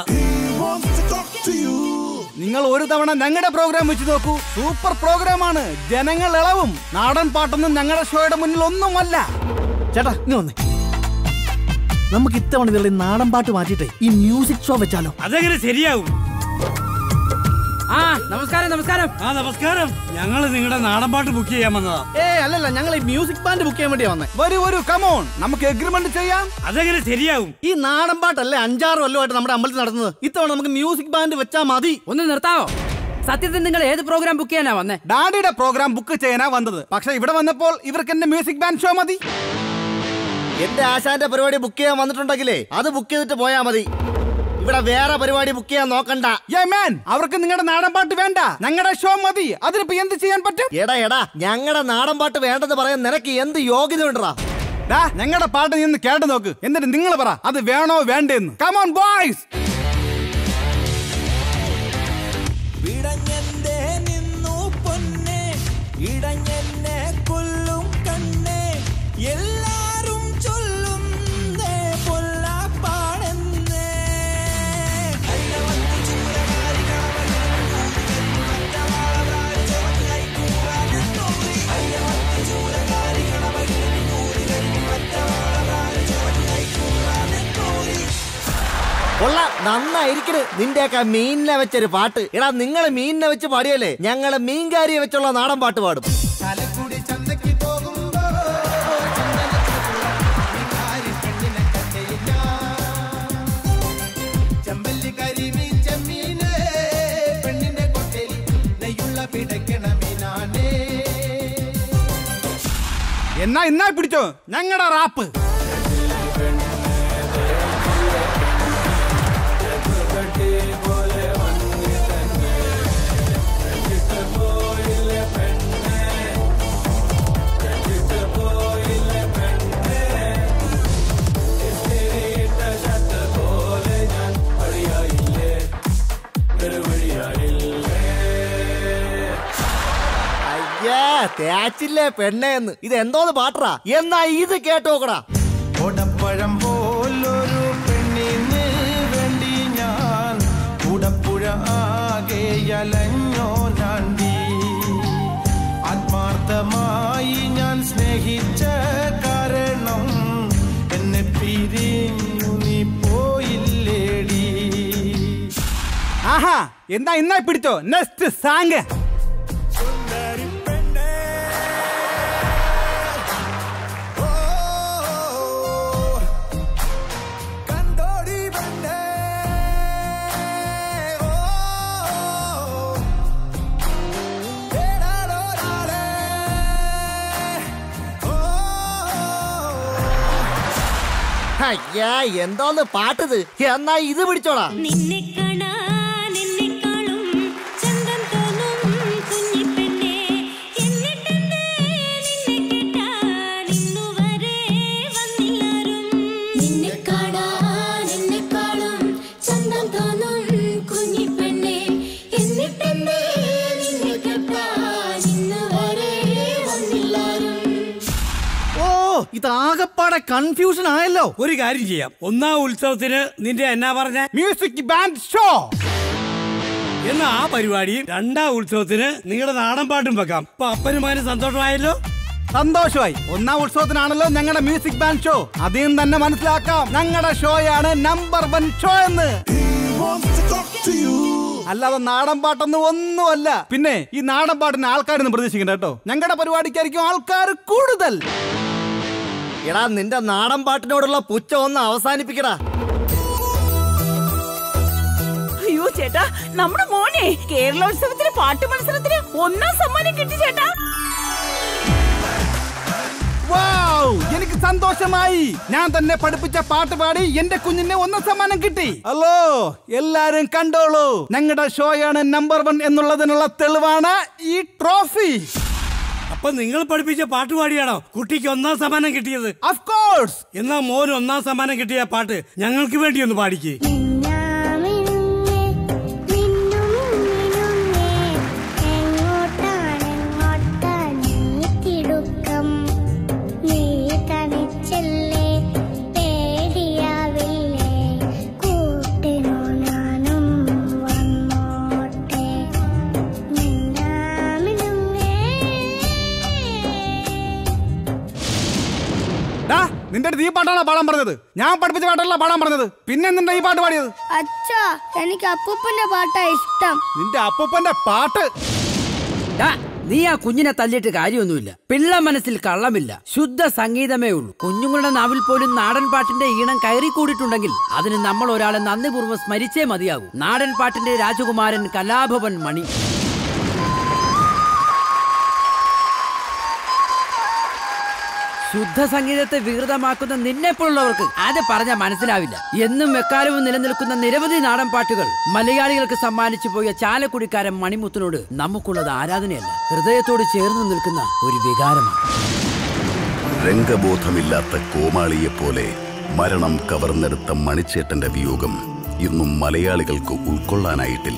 നിങ്ങൾ ഒരു തവണ ഞങ്ങളുടെ പ്രോഗ്രാം വെച്ച് നോക്കൂ സൂപ്പർ പ്രോഗ്രാം ആണ് ജനങ്ങൾ ഇളവും നാടൻ പാട്ടൊന്നും ഞങ്ങളുടെ ഷോയുടെ മുന്നിൽ ഒന്നുമല്ല ചേട്ടാ ഇനി വന്നേ നമുക്ക് ഇത്തവണ ഇതിലുള്ള ഈ നാടൻ പാട്ട് മാറ്റിയിട്ടേ ഈ മ്യൂസിക് ഷോ വെച്ചാലോ അതെങ്ങനെ ശരിയാവും ആ നമസ്കാരം നമസ്കാരം ആ നമസ്കാരം ഞങ്ങൾ നിങ്ങളുടെ നാടൻ പാട്ട് ബുക്ക് ചെയ്യാൻ വന്നതാ ഏ അല്ലല്ല ഞങ്ങൾ ഈ മ്യൂസിക് ബാൻഡ് ബുക്ക് ചെയ്യാൻ വേണ്ടിയാ വന്നേ വരൂ വരൂ കമോൺ നമുക്ക് എഗ്രിമെന്റ് ചെയ്യാം അതെങ്ങനെ ശരിയാവും ഈ നാടൻ പാട്ടല്ലേ അഞ്ചാറ് കൊല്ലമായിട്ട് നമ്മുടെ അമ്പലത്തിൽ നടത്തുന്നത് ഇത്തവണ നമുക്ക് മ്യൂസിക് ബാൻഡ് വെച്ചാ മതി ഒന്ന് നിർത്താവോ സത്യത്തിൽ നിങ്ങൾ ഏത് പ്രോഗ്രാം ബുക്ക് ചെയ്യാനാ വന്നേ ഡാഡിയുടെ പ്രോഗ്രാം ബുക്ക് ചെയ്യാനാ വന്നത് പക്ഷെ ഇവിടെ വന്നപ്പോൾ ഇവർക്ക് എന്റെ മ്യൂസിക് ബാൻഡ് ഷോ മതി എന്റെ ആശാന്റെ പരിപാടി ബുക്ക് ചെയ്യാൻ വന്നിട്ടുണ്ടെങ്കിലേ അത് ബുക്ക് ചെയ്തിട്ട് പോയാ മതി ഇവിടെ വേറെ പരിപാടി ബുക്ക് ചെയ്യാൻ നോക്കണ്ട അവർക്ക് നിങ്ങളുടെ നാടൻ പാട്ട് വേണ്ട ഞങ്ങളുടെ ഷോ മതി അതിനിപ്പോ എന്ത് ചെയ്യാൻ പറ്റും എടാ എടാ ഞങ്ങളുടെ നാടൻ പാട്ട് വേണ്ടെന്ന് പറയാൻ നിനക്ക് എന്ത് യോഗ്യത ഉണ്ടടാ ഞങ്ങളുടെ പാട്ട് നീ ഒന്ന് കേട്ട് നോക്ക് എന്നിട്ട് നിങ്ങൾ പറ അത് വേണോ വേണ്ടെന്ന് കമോൺ ബോയ്സ് വിടഞ്ഞെന്തേ നിന്നു പൊന്നെ ഇടഞ്ഞെന്നെ കൊല്ലും കണ്ണേ എല്ലാരും ചൊല്ലുന്നേ പൊല്ലാപ്പാണെന്നേ കൊള്ള നന്നായിരിക്കണ് നിന്റെയൊക്കെ മീനിനെ വെച്ചൊരു പാട്ട് എടാ നിങ്ങള് മീനിനെ വെച്ച് പാടിയല്ലേ ഞങ്ങള് മീൻകാരിയെ വെച്ചുള്ള നാടൻ പാട്ട് പാടും ചാലക്കുടി ചന്തയ്ക്ക് പോകുമ്പോ ചെമ്പല്ലി കരിമീൻ ചെമ്മീന് പെണ്ണിന്റെ കൊട്ടലി നെയ്യുള്ള പിടയ്ക്കണ മീനാനേ എന്നാ ഇന്നാ പിടിച്ചോ ഞങ്ങളുടെ റാപ്പ് അയ്യാ തേച്ചില്ലേ പെണ്ണേന്ന് ഇത് എന്തോന്ന് പാട്ടറാ എന്നാ ഇത് കേട്ടോക്കടാ ഓടപ്പഴം പോലൊരു പെണ്ണിന് വേണ്ടി ഞാൻ കൂടപ്പുഴ ആകെ അലഞ്ഞോ നാണ്ടി ആത്മാർത്ഥമായി ഞാൻ സ്നേഹിച്ച കാരണം എന്നെ പിരിഞ്ഞു നീ പോയില്ലേടി ആഹാ എന്നാ ഇന്നാ പിടിച്ചോ നെക്സ്റ്റ് സാങ് കണ്ടോടി പെണ്ണേ ഓ ഏടാടോ നാളെ അയ്യാ എന്തോന്ന് പാട്ടത് എന്നാ ഇത് പിടിച്ചോടാ നിന്നെ കാണാൻ എന്നെക്കാളും ചന്തം തോന്നും കുഞ്ഞിപ്പെണ്ണേ എന്നിട്ടെന്തേ നിന്നെ കേട്ടാൽ ഇന്നുവരെ വന്നില്ലാരും നിന്നെ കാണാൻ എന്നെക്കാളും ചന്തം തോന്നും കുഞ്ഞിപ്പെണ്ണേ എന്നിട്ടെന്തേ നിന്നെ കേട്ടാൽ ഇന്നുവരെ ഇത് ആകെപ്പാടെ കൺഫ്യൂഷൻ ആയല്ലോ ഒരു കാര്യം ചെയ്യാം ഒന്നാം ഉത്സവത്തിന് നിന്റെ എന്നാ പറഞ്ഞ മ്യൂസിക് ബാൻഡ് ഷോ എന്നാ ആ പരിപാടിയും രണ്ടാം ഉത്സവത്തിന് നിങ്ങളുടെ നാടൻ പാട്ടും വെക്കാം അപ്പൊ അപ്പനുമാനും സന്തോഷമായല്ലോ സന്തോഷമായി ഒന്നാം ഉത്സവത്തിനാണല്ലോ ഞങ്ങളുടെ മ്യൂസിക് ബാൻഡ് ഷോ അതിൽ തന്നെ മനസ്സിലാക്കാം ഞങ്ങളുടെ ഷോയാണ് നമ്പർ വൺ ഷോ എന്ന് അല്ലാതെ നാടൻ പാട്ടൊന്നും ഒന്നുമല്ല പിന്നെ ഈ നാടൻ പാട്ടിന് ആൾക്കാരൊന്നും പ്രതീക്ഷിക്കണ്ട കേട്ടോ ഞങ്ങളുടെ പരിപാടിക്കായിരിക്കും ആൾക്കാർ കൂടുതൽ എടാ നിന്റെ നാടൻ പാട്ടിനോടുള്ള പുച്ഛം ഒന്ന് അവസാനിപ്പിക്കടാ അയ്യോ ചേട്ടാ നമ്മുടെ മോനെ കേരളോത്സവത്തിന് പാട്ട് മത്സരത്തിന് ഒന്നാം സമ്മാനം കിട്ടി ചേട്ടാ വൗ! എനിക്ക് സന്തോഷമായി ഞാൻ തന്നെ പഠിപ്പിച്ച പാട്ട് പാടി എന്റെ കുഞ്ഞിനെ ഒന്നാം സമ്മാനം കിട്ടി ഹലോ എല്ലാരും കണ്ടോളൂ ഞങ്ങളുടെ ഷോയാണ് നമ്പർ വൺ എന്നുള്ളതിനുള്ള തെളിവാണ് ഈ ട്രോഫി അപ്പൊ നിങ്ങൾ പഠിപ്പിച്ച പാട്ട് പാടിയാണോ കുട്ടിക്ക് ഒന്നാം സമ്മാനം കിട്ടിയത് കോഴ്സ് എന്നാ മോന് ഒന്നാം സമ്മാനം കിട്ടിയ പാട്ട് ഞങ്ങൾക്ക് വേണ്ടി ഒന്ന് പാടിക്ക് തിടുക്കം നീ തനിച്ചല്ലേ പേടിയാവില്ലേ കൂട്ടിനു ഞാനും വന്നോട്ടെ ഡാ, നിന്റെ അടുത്ത് ഈ പാട്ടാണോ പാടാൻ പറഞ്ഞത് ഞാൻ പഠിപ്പിച്ച പാട്ടല്ല പാടാൻ പറഞ്ഞത് പിന്നെ നിന്റെ ഈ പാട്ട് പാടിയത് അച്ഛാ എനിക്ക് അപ്പൂപ്പന്റെ പാട്ടാ ഇഷ്ടം നിന്റെ അപ്പൂപ്പന്റെ പാട്ട് ഡാ, നീ ആ കുഞ്ഞിനെ തല്ലിയിട്ട് കാര്യമൊന്നുമില്ല പിള്ള മനസ്സിൽ കള്ളമില്ല ശുദ്ധ സംഗീതമേ ഉള്ളൂ കുഞ്ഞുങ്ങളുടെ നാവിൽ പോലും നാടൻ പാട്ടിന്റെ ഈണം കയറി കൂടിയിട്ടുണ്ടെങ്കിൽ അതിന് നമ്മൾ ഒരാളെ നന്ദിപൂർവ്വം സ്മരിച്ചേ മതിയാകൂ നാടൻ പാട്ടിന്റെ രാജകുമാരൻ കലാഭവൻ മണി ശുദ്ധ സംഗീതത്തെ വികൃതമാക്കുന്ന നിന്നെപ്പോലുള്ളവർക്ക് അത് പറഞ്ഞ മനസ്സിലാവില്ല എന്നും എക്കാലവും നിലനിൽക്കുന്ന നിരവധി നാടൻ പാട്ടുകൾ മലയാളികൾക്ക് സമ്മാനിച്ചു പോയ ചാലക്കുടിക്കാരൻ മണിമുത്തിനോട് നമുക്കുള്ളത് ആരാധനയല്ല ഹൃദയത്തോട് ചേർന്ന് നിൽക്കുന്ന ഒരു വികാരമാണ് രംഗബോധമില്ലാത്ത കോമാളിയെപ്പോലെ മരണം കവർന്നെടുത്ത മണിച്ചേട്ടന്റെ വിയോഗം ഇന്നും മലയാളികൾക്ക് ഉൾക്കൊള്ളാനായിട്ടില്ല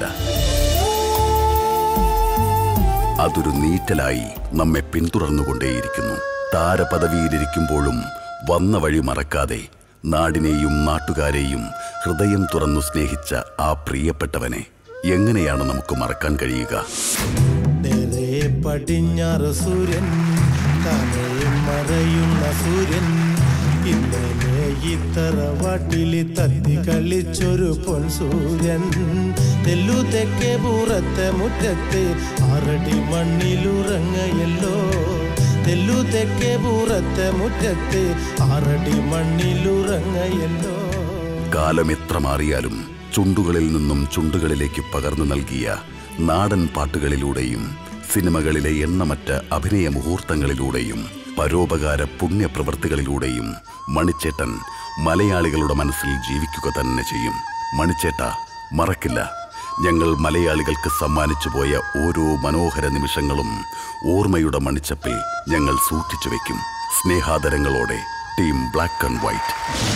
അതൊരു നീറ്റലായി നമ്മെ പിന്തുടർന്നുകൊണ്ടേയിരിക്കുന്നു താരപദവിയിലിരിക്കുമ്പോഴും വന്ന വഴി മറക്കാതെ നാടിനെയും നാട്ടുകാരെയും ഹൃദയം തുറന്നു സ്നേഹിച്ച ആ പ്രിയപ്പെട്ടവനെ എങ്ങനെയാണ് നമുക്ക് മറക്കാൻ കഴിയുക നേരെ പടിഞ്ഞാറ് സൂര്യൻ താഴെ മറയുന്ന സൂര്യൻ ഇന്നലെ ഇത്തറവാട്ടിലി തത്തി കളിച്ചൊരു പൊൻസൂര്യൻ തെല്ലു തെക്കേ പൂറത്തെ മുറ്റത്ത് ആറടി മണ്ണിലുറങ്ങയല്ലോ തെല്ലു തെക്കേ പൂറത്തെ മുറ്റത്ത് ആറടി മണ്ണിലുറങ്ങയല്ലോ കാലം എത്ര മാറിയാലും ചുണ്ടുകളിൽ നിന്നും ചുണ്ടുകളിലേക്ക് പകർന്നു നൽകിയ നാടൻ പാട്ടുകളിലൂടെയും സിനിമകളിലെ എണ്ണമറ്റ അഭിനയ മുഹൂർത്തങ്ങളിലൂടെയും പരോപകാര പുണ്യപ്രവൃത്തികളിലൂടെയും മണിച്ചേട്ടൻ മലയാളികളുടെ മനസ്സിൽ ജീവിക്കുക തന്നെ ചെയ്യും മണിച്ചേട്ട മറക്കില്ല ഞങ്ങൾ മലയാളികൾക്ക് സമ്മാനിച്ചു പോയ ഓരോ മനോഹര നിമിഷങ്ങളും ഓർമ്മയുടെ മണിച്ചപ്പിൽ ഞങ്ങൾ സൂക്ഷിച്ചു വെക്കും സ്നേഹാദരങ്ങളോടെ ടീം ബ്ലാക്ക് ആൻഡ് വൈറ്റ്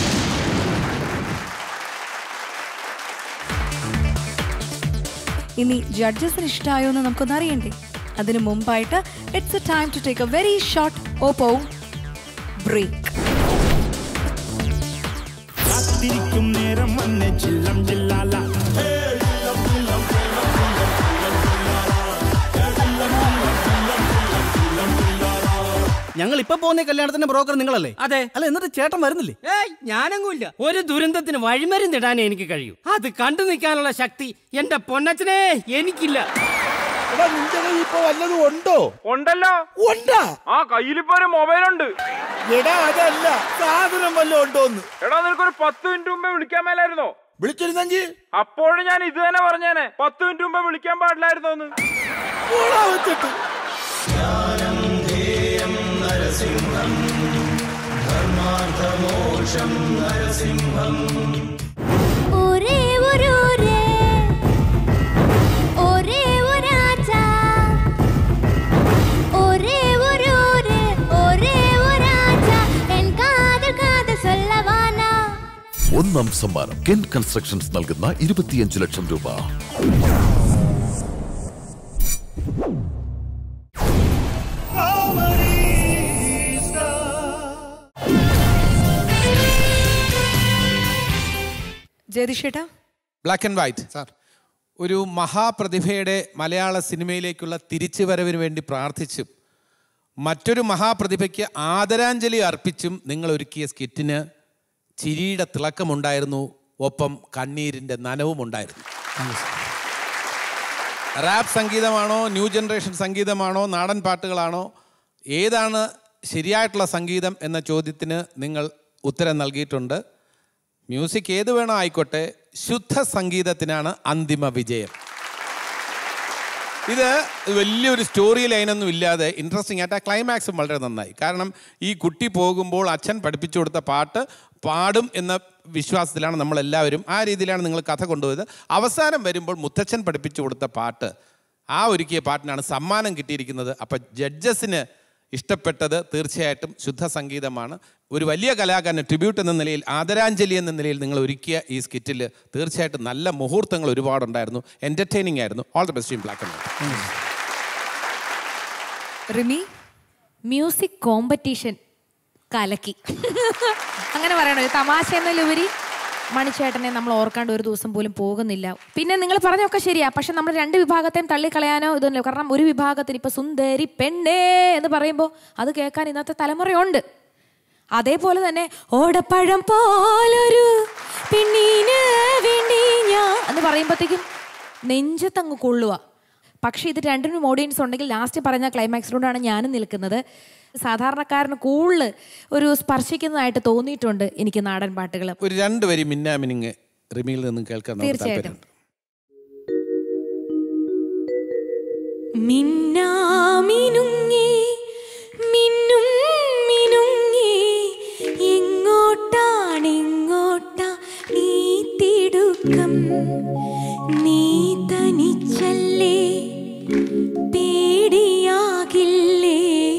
ഇനി ജഡ്ജസിന് ഇഷ്ടമായോ എന്ന് നമുക്കൊന്ന് അറിയണ്ടേ അതിനു മുമ്പായിട്ട് it's a time to take a very short Oppo break കാത്തിരിക്കും നേരം വന്നെ ചില്ലം ചില്ലാല ഞങ്ങൾ ഇപ്പൊ പോകുന്ന കല്യാണത്തിന്റെ ബ്രോക്കർ നിങ്ങളല്ലേ അതെ അല്ല എന്നിട്ട് ചേട്ടൻ വരുന്നില്ലേ ഏയ് ഞാനങ്ങുമില്ല ഒരു ദുരന്തത്തിന് വഴിമരുന്നിടാനേ എനിക്ക് കഴിയൂ അത് കണ്ടു നിൽക്കാനുള്ള ശക്തി എന്റെ പൊന്നച്ചനെ എനിക്കില്ല നിന്റെ കയ്യിൽ ഇപ്പൊ വല്ലതും ഉണ്ടോ ഉണ്ടല്ലോ ഉണ്ടാ ആ കയ്യിലിപ്പോ ഒരു മൊബൈൽ ഉണ്ട് എടാ അതല്ല സാധനം വല്ലതും ഉണ്ടോന്ന് എടാ നിനക്കൊരു പത്ത് മിനിറ്റ് മുമ്പേ വിളിക്കാൻ മേലായിരുന്നോ വിളിച്ചിരുന്നെങ്കിൽ അപ്പോഴും ഞാൻ ഇത് തന്നെ പറഞ്ഞേനെ പത്ത് മിനിറ്റ് മുമ്പേ വിളിക്കാൻ പാടില്ലായിരുന്നോ എന്ന് വെച്ചിട്ട് നരസിംഹം ധർമാർത്ഥമോക്ഷം നരസിംഹം ഒരേ ഒരു ഒരേ ഒരേ ഒരാച്ച ഒരേ ഒരു ഒരേ ഒരേ ഒരാച്ച എൻ കാതൽ കാതൽ சொல்லவானா ഒന്നാം സമ്മാനം കെൻ കൺസ്ട്രക്ഷൻസ് നൽകുന്ന ഇരുപത്തിയഞ്ച് ലക്ഷം രൂപ ജയതിഷേട്ടാ ബ്ലാക്ക് ആൻഡ് വൈറ്റ് സാർ ഒരു മഹാപ്രതിഭയുടെ മലയാള സിനിമയിലേക്കുള്ള തിരിച്ചുവരവിന് വേണ്ടി പ്രാർത്ഥിച്ചും മറ്റൊരു മഹാപ്രതിഭയ്ക്ക് ആദരാഞ്ജലി അർപ്പിച്ചും നിങ്ങൾ ഒരുക്കിയ സ്കിറ്റിന് ചിരിയുടെ തിളക്കമുണ്ടായിരുന്നു ഒപ്പം കണ്ണീരിൻ്റെ നനവും ഉണ്ടായിരുന്നു റാപ്പ് സംഗീതമാണോ ന്യൂ ജനറേഷൻ സംഗീതമാണോ നാടൻ പാട്ടുകളാണോ ഏതാണ് ശരിയായിട്ടുള്ള സംഗീതം എന്ന ചോദ്യത്തിന് നിങ്ങൾ ഉത്തരം നൽകിയിട്ടുണ്ട് മ്യൂസിക് ഏത് വേണോ ആയിക്കോട്ടെ ശുദ്ധ സംഗീതത്തിനാണ് അന്തിമ വിജയം ഇത് വലിയൊരു സ്റ്റോറി ലൈനൊന്നും ഇല്ലാതെ ഇൻട്രസ്റ്റിംഗ് ആയിട്ട് ആ ക്ലൈമാക്സും വളരെ നന്നായി കാരണം ഈ കുട്ടി പോകുമ്പോൾ അച്ഛൻ പഠിപ്പിച്ചു കൊടുത്ത പാട്ട് പാടും എന്ന വിശ്വാസത്തിലാണ് നമ്മളെല്ലാവരും ആ രീതിയിലാണ് നിങ്ങൾ കഥ കൊണ്ടുപോയത് അവസാനം വരുമ്പോൾ മുത്തച്ഛൻ പഠിപ്പിച്ചു കൊടുത്ത പാട്ട് ആ ഒരുക്കിയ പാട്ടിനാണ് സമ്മാനം കിട്ടിയിരിക്കുന്നത് അപ്പം ജഡ്ജസിന് ഇഷ്ടപ്പെട്ടത് തീർച്ചയായിട്ടും ശുദ്ധ സംഗീതമാണ് ഒരു വലിയ കലാകാരന് ട്രിബ്യൂട്ട് എന്ന നിലയിൽ ആദരാഞ്ജലി എന്ന നിലയിൽ നിങ്ങൾ ഒരുക്കിയ ഈ സ്കിറ്റിൽ തീർച്ചയായിട്ടും നല്ല മുഹൂർത്തങ്ങൾ ഒരുപാടുണ്ടായിരുന്നു എൻ്റർടൈനിങ് ആയിരുന്നു all the best in black and white Rimi music competition കലക്കി അങ്ങനെ പറയണോ ഒരു തമാശ എന്നതിലുപരി മണിച്ചേട്ടനെ നമ്മൾ ഓർക്കാണ്ട് ഒരു ദിവസം പോലും പോകുന്നില്ല പിന്നെ നിങ്ങൾ പറഞ്ഞൊക്കെ ശരിയാ പക്ഷെ നമ്മൾ രണ്ട് വിഭാഗത്തെയും തള്ളിക്കളയാനോ ഇതൊന്നുമില്ല കാരണം ഒരു വിഭാഗത്തിന് ഇപ്പൊ സുന്ദരി പെണ്ണേ എന്ന് പറയുമ്പോൾ അത് കേൾക്കാൻ ഇന്നത്തെ തലമുറയുണ്ട് അതേപോലെ തന്നെ ഓടപ്പഴം പോലൊരു പെണ്ണീന് വേണ്ടി ഞാൻ എന്ന് പറയുമ്പോഴത്തേക്കും നെഞ്ചത്തങ്ങ് കൊള്ളുക പക്ഷേ ഇത് രണ്ടിനും ഓഡിയൻസ് ഉണ്ടെങ്കിൽ ലാസ്റ്റ് പറഞ്ഞ ക്ലൈമാക്സിലൂടെയാണ് ഞാനും നിൽക്കുന്നത് സാധാരണക്കാരന് കൂടുതൽ ഒരു സ്പർശിക്കുന്നതായിട്ട് തോന്നിയിട്ടുണ്ട് എനിക്ക് നാടൻ പാട്ടുകൾ ഒരു രണ്ട് വരി മിന്നാമിനിങ് റിമിയിൽ നിന്നും കേൾക്കാൻ നമുക്ക് തീർച്ചയായിട്ടും. താല്പര്യമുണ്ട് മിന്നാമിനുങ്ങി മിന്നും മിനുങ്ങി എങ്ങോട്ടാണെങ്ങോട്ടാ നീ തിടുക്കം നീ തനിച്ചല്ലേ പേടിയാകില്ലേ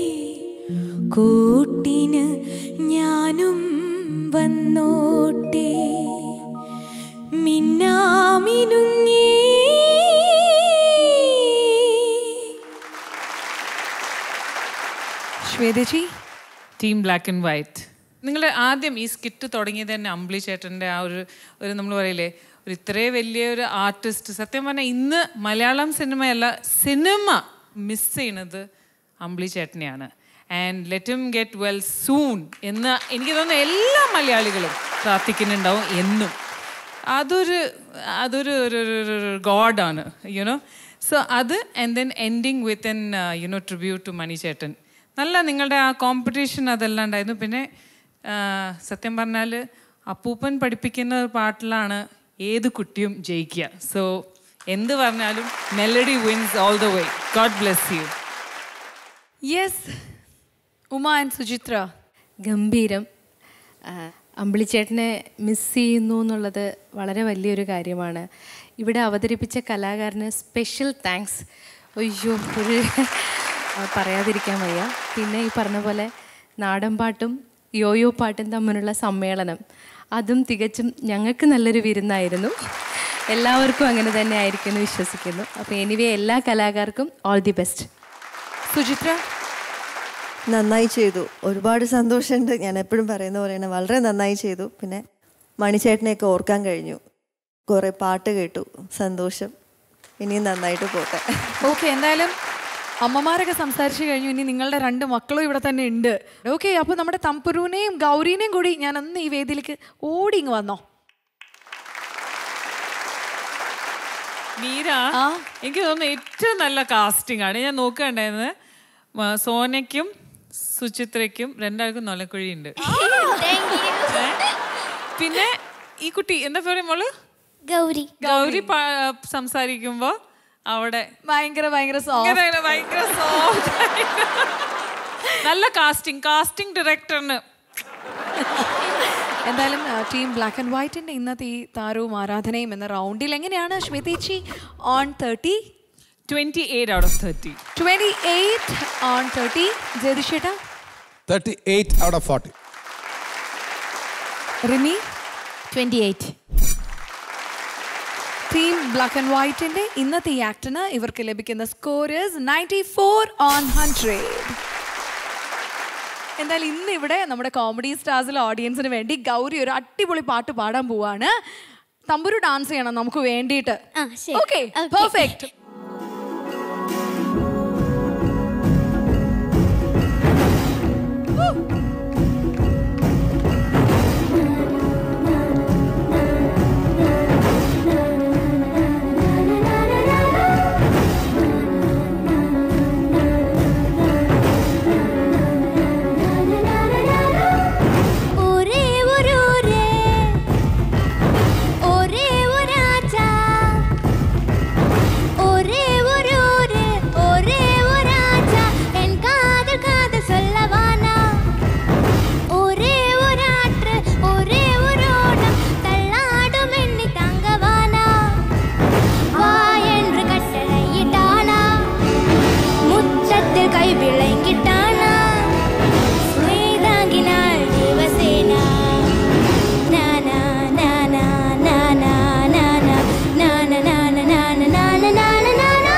കൂട്ടിന് ഞാനും വന്നോട്ടെ മിന്നാമിനുങ്ങി Shweta ji team black and white നിങ്ങൾ ആദ്യം ഈ സ്കിറ്റ് തുടങ്ങിയത് തന്നെ അമ്പിളി ചേട്ടൻ്റെ ആ ഒരു ഒരു നമ്മൾ പറയില്ലേ ഒരു ഇത്രേ വലിയൊരു ആർട്ടിസ്റ്റ് സത്യം പറഞ്ഞാൽ ഇന്ന് മലയാളം സിനിമയല്ല സിനിമ മിസ് ചെയ്യണത് അമ്പിളി ചേട്ടനെയാണ് and let him get well soon എന്ന് എനിക്ക് തോന്നുന്നു എല്ലാ മലയാളികളും പ്രാർത്ഥിക്കുന്നുണ്ടാവും എന്നും അതൊരു അതൊരു ഒരു ഗോഡാണ് യുനോ സോ അത് and then ending with an you know tribute to Mani ചേട്ടൻ നല്ല നിങ്ങളുടെ ആ കോമ്പറ്റീഷൻ അതെല്ലാം ഉണ്ടായിരുന്നു പിന്നെ ആ, സത്യം പറഞ്ഞാൽ അപ്പൂപ്പൻ പഠിപ്പിക്കുന്ന ഒരു പാട്ടിലാണ് ഏത് കുട്ടിയും ജയിക്കുക സോ എന്ത് പറഞ്ഞാലും melody wins all the way God bless you yes Uma and Suchitra ഗംഭീരം ആ, അമ്പിളിച്ചേട്ടനെ മിസ് ചെയ്യുന്നു എന്നുള്ളത് വളരെ വലിയൊരു കാര്യമാണ് ഇവിടെ അവതരിപ്പിച്ച കലാകാരന് സ്പെഷ്യൽ താങ്ക്സ് അയ്യോ ഒരു ആ, പറയാതിരിക്കാൻ വയ്യ പിന്നെ ഈ പറഞ്ഞ പോലെ നാടൻ പാട്ടും യോയോ പാട്ടും തമ്മിലുള്ള സമ്മേളനം അതും തികച്ചും ഞങ്ങൾക്ക് നല്ലൊരു വിരുന്നായിരുന്നു എല്ലാവർക്കും അങ്ങനെ തന്നെ ആയിരിക്കും എന്ന് വിശ്വസിക്കുന്നു അപ്പോൾ എനിവേ എല്ലാ കലാകാർക്കും ഓൾ ദി ബെസ്റ്റ് സുചിത്ര നന്നായി ചെയ്തു ഒരുപാട് സന്തോഷമുണ്ട് ഞാൻ എപ്പോഴും പറയുന്ന പോലെയാണ് വളരെ നന്നായി ചെയ്തു പിന്നെ മണിച്ചേട്ടനെയൊക്കെ ഓർക്കാൻ കഴിഞ്ഞു കുറേ പാട്ട് കേട്ടു സന്തോഷം ഇനിയും നന്നായിട്ട് പോട്ടെ ഓക്കെ എന്തായാലും അമ്മമാരൊക്കെ സംസാരിച്ചു കഴിഞ്ഞു ഇനി നിങ്ങളുടെ രണ്ട് മക്കളും ഇവിടെ തന്നെ ഉണ്ട് ഓക്കെ അപ്പൊ നമ്മുടെ തമ്പുരുവിനെയും ഗൗരീനെയും കൂടി ഞാൻ അന്ന് ഈ വേദിയിലേക്ക് ഓടി ഇങ്ങ് വന്നോ മീര എനിക്ക് തോന്നുന്നു ഏറ്റവും നല്ല കാസ്റ്റിംഗ് ആണ് ഞാൻ നോക്കുകയുണ്ടായിരുന്നത് മ- സോനയ്ക്കും സുചിത്രയ്ക്കും രണ്ടാൾക്കും നൊലക്കുഴിയുണ്ട് ഏ? പിന്നെ ഈ കുട്ടി എന്താ പറയുക മോള് ഗൗരി ഗൗരി പാ- സംസാരിക്കുമ്പോ അവിടെ ഭയങ്കര ഭയങ്കര soft. ഇങ്ങനെ ഭയങ്കര soft ആയിട്ട്. നല്ല കാസ്റ്റിംഗ് കാസ്റ്റിംഗ് ഡയറക്ടറിന് എന്തായാലും ടീം ബ്ലാക്ക് ആൻഡ് വൈറ്റിന്റെ ഇന്നത്തെ ഈ താരവും ആരാധനയും എന്ന റൗണ്ടിൽ എങ്ങനെയാണ് ശ്വേതേച്ചി on thirty twenty eight out of thirty twenty eight on thirty ജയതിഷേട്ട thirty eight out of forty Rimi twenty eight team black and വൈറ്റിന്റെ ഇന്നത്തെ ഈ ആക്ടിന് ഇവർക്ക് ലഭിക്കുന്ന scorers ninety four on hundred എന്തായാലും ഇന്ന് ഇവിടെ നമ്മുടെ കോമഡി സ്റ്റാർസിലെ ഓഡിയൻസിന് വേണ്ടി ഗൗരി ഒരു അടിപൊളി പാട്ട് പാടാൻ പോവാണ് തമ്പുരു ഡാൻസ് ചെയ്യണം നമുക്ക് വേണ്ടിയിട്ട് ശരി. Okay Okay. പെർഫെക്റ്റ് ഒരേ ഒരു ഒരേ ഒരേ ഒരാച്ച ഒരേ ഒരു ഒരേ ഒരേ ഒരാച്ച എൻ കാതൽ കാതൽ சொல்லவானா ஒரே ஒரு ஆற்று ஒரே ஒரு ஓடம் தள்ளாடும் எண்ணி தங்கவானா வா என்று கட்டளையிட்டானா முற்றத்தில் கை விளங்கிட்டானா ஸ்வேதாங்கினாள் ஜீவசேனா நானா நானா நானா நானா நானா நானா நானா நானா நானா நானா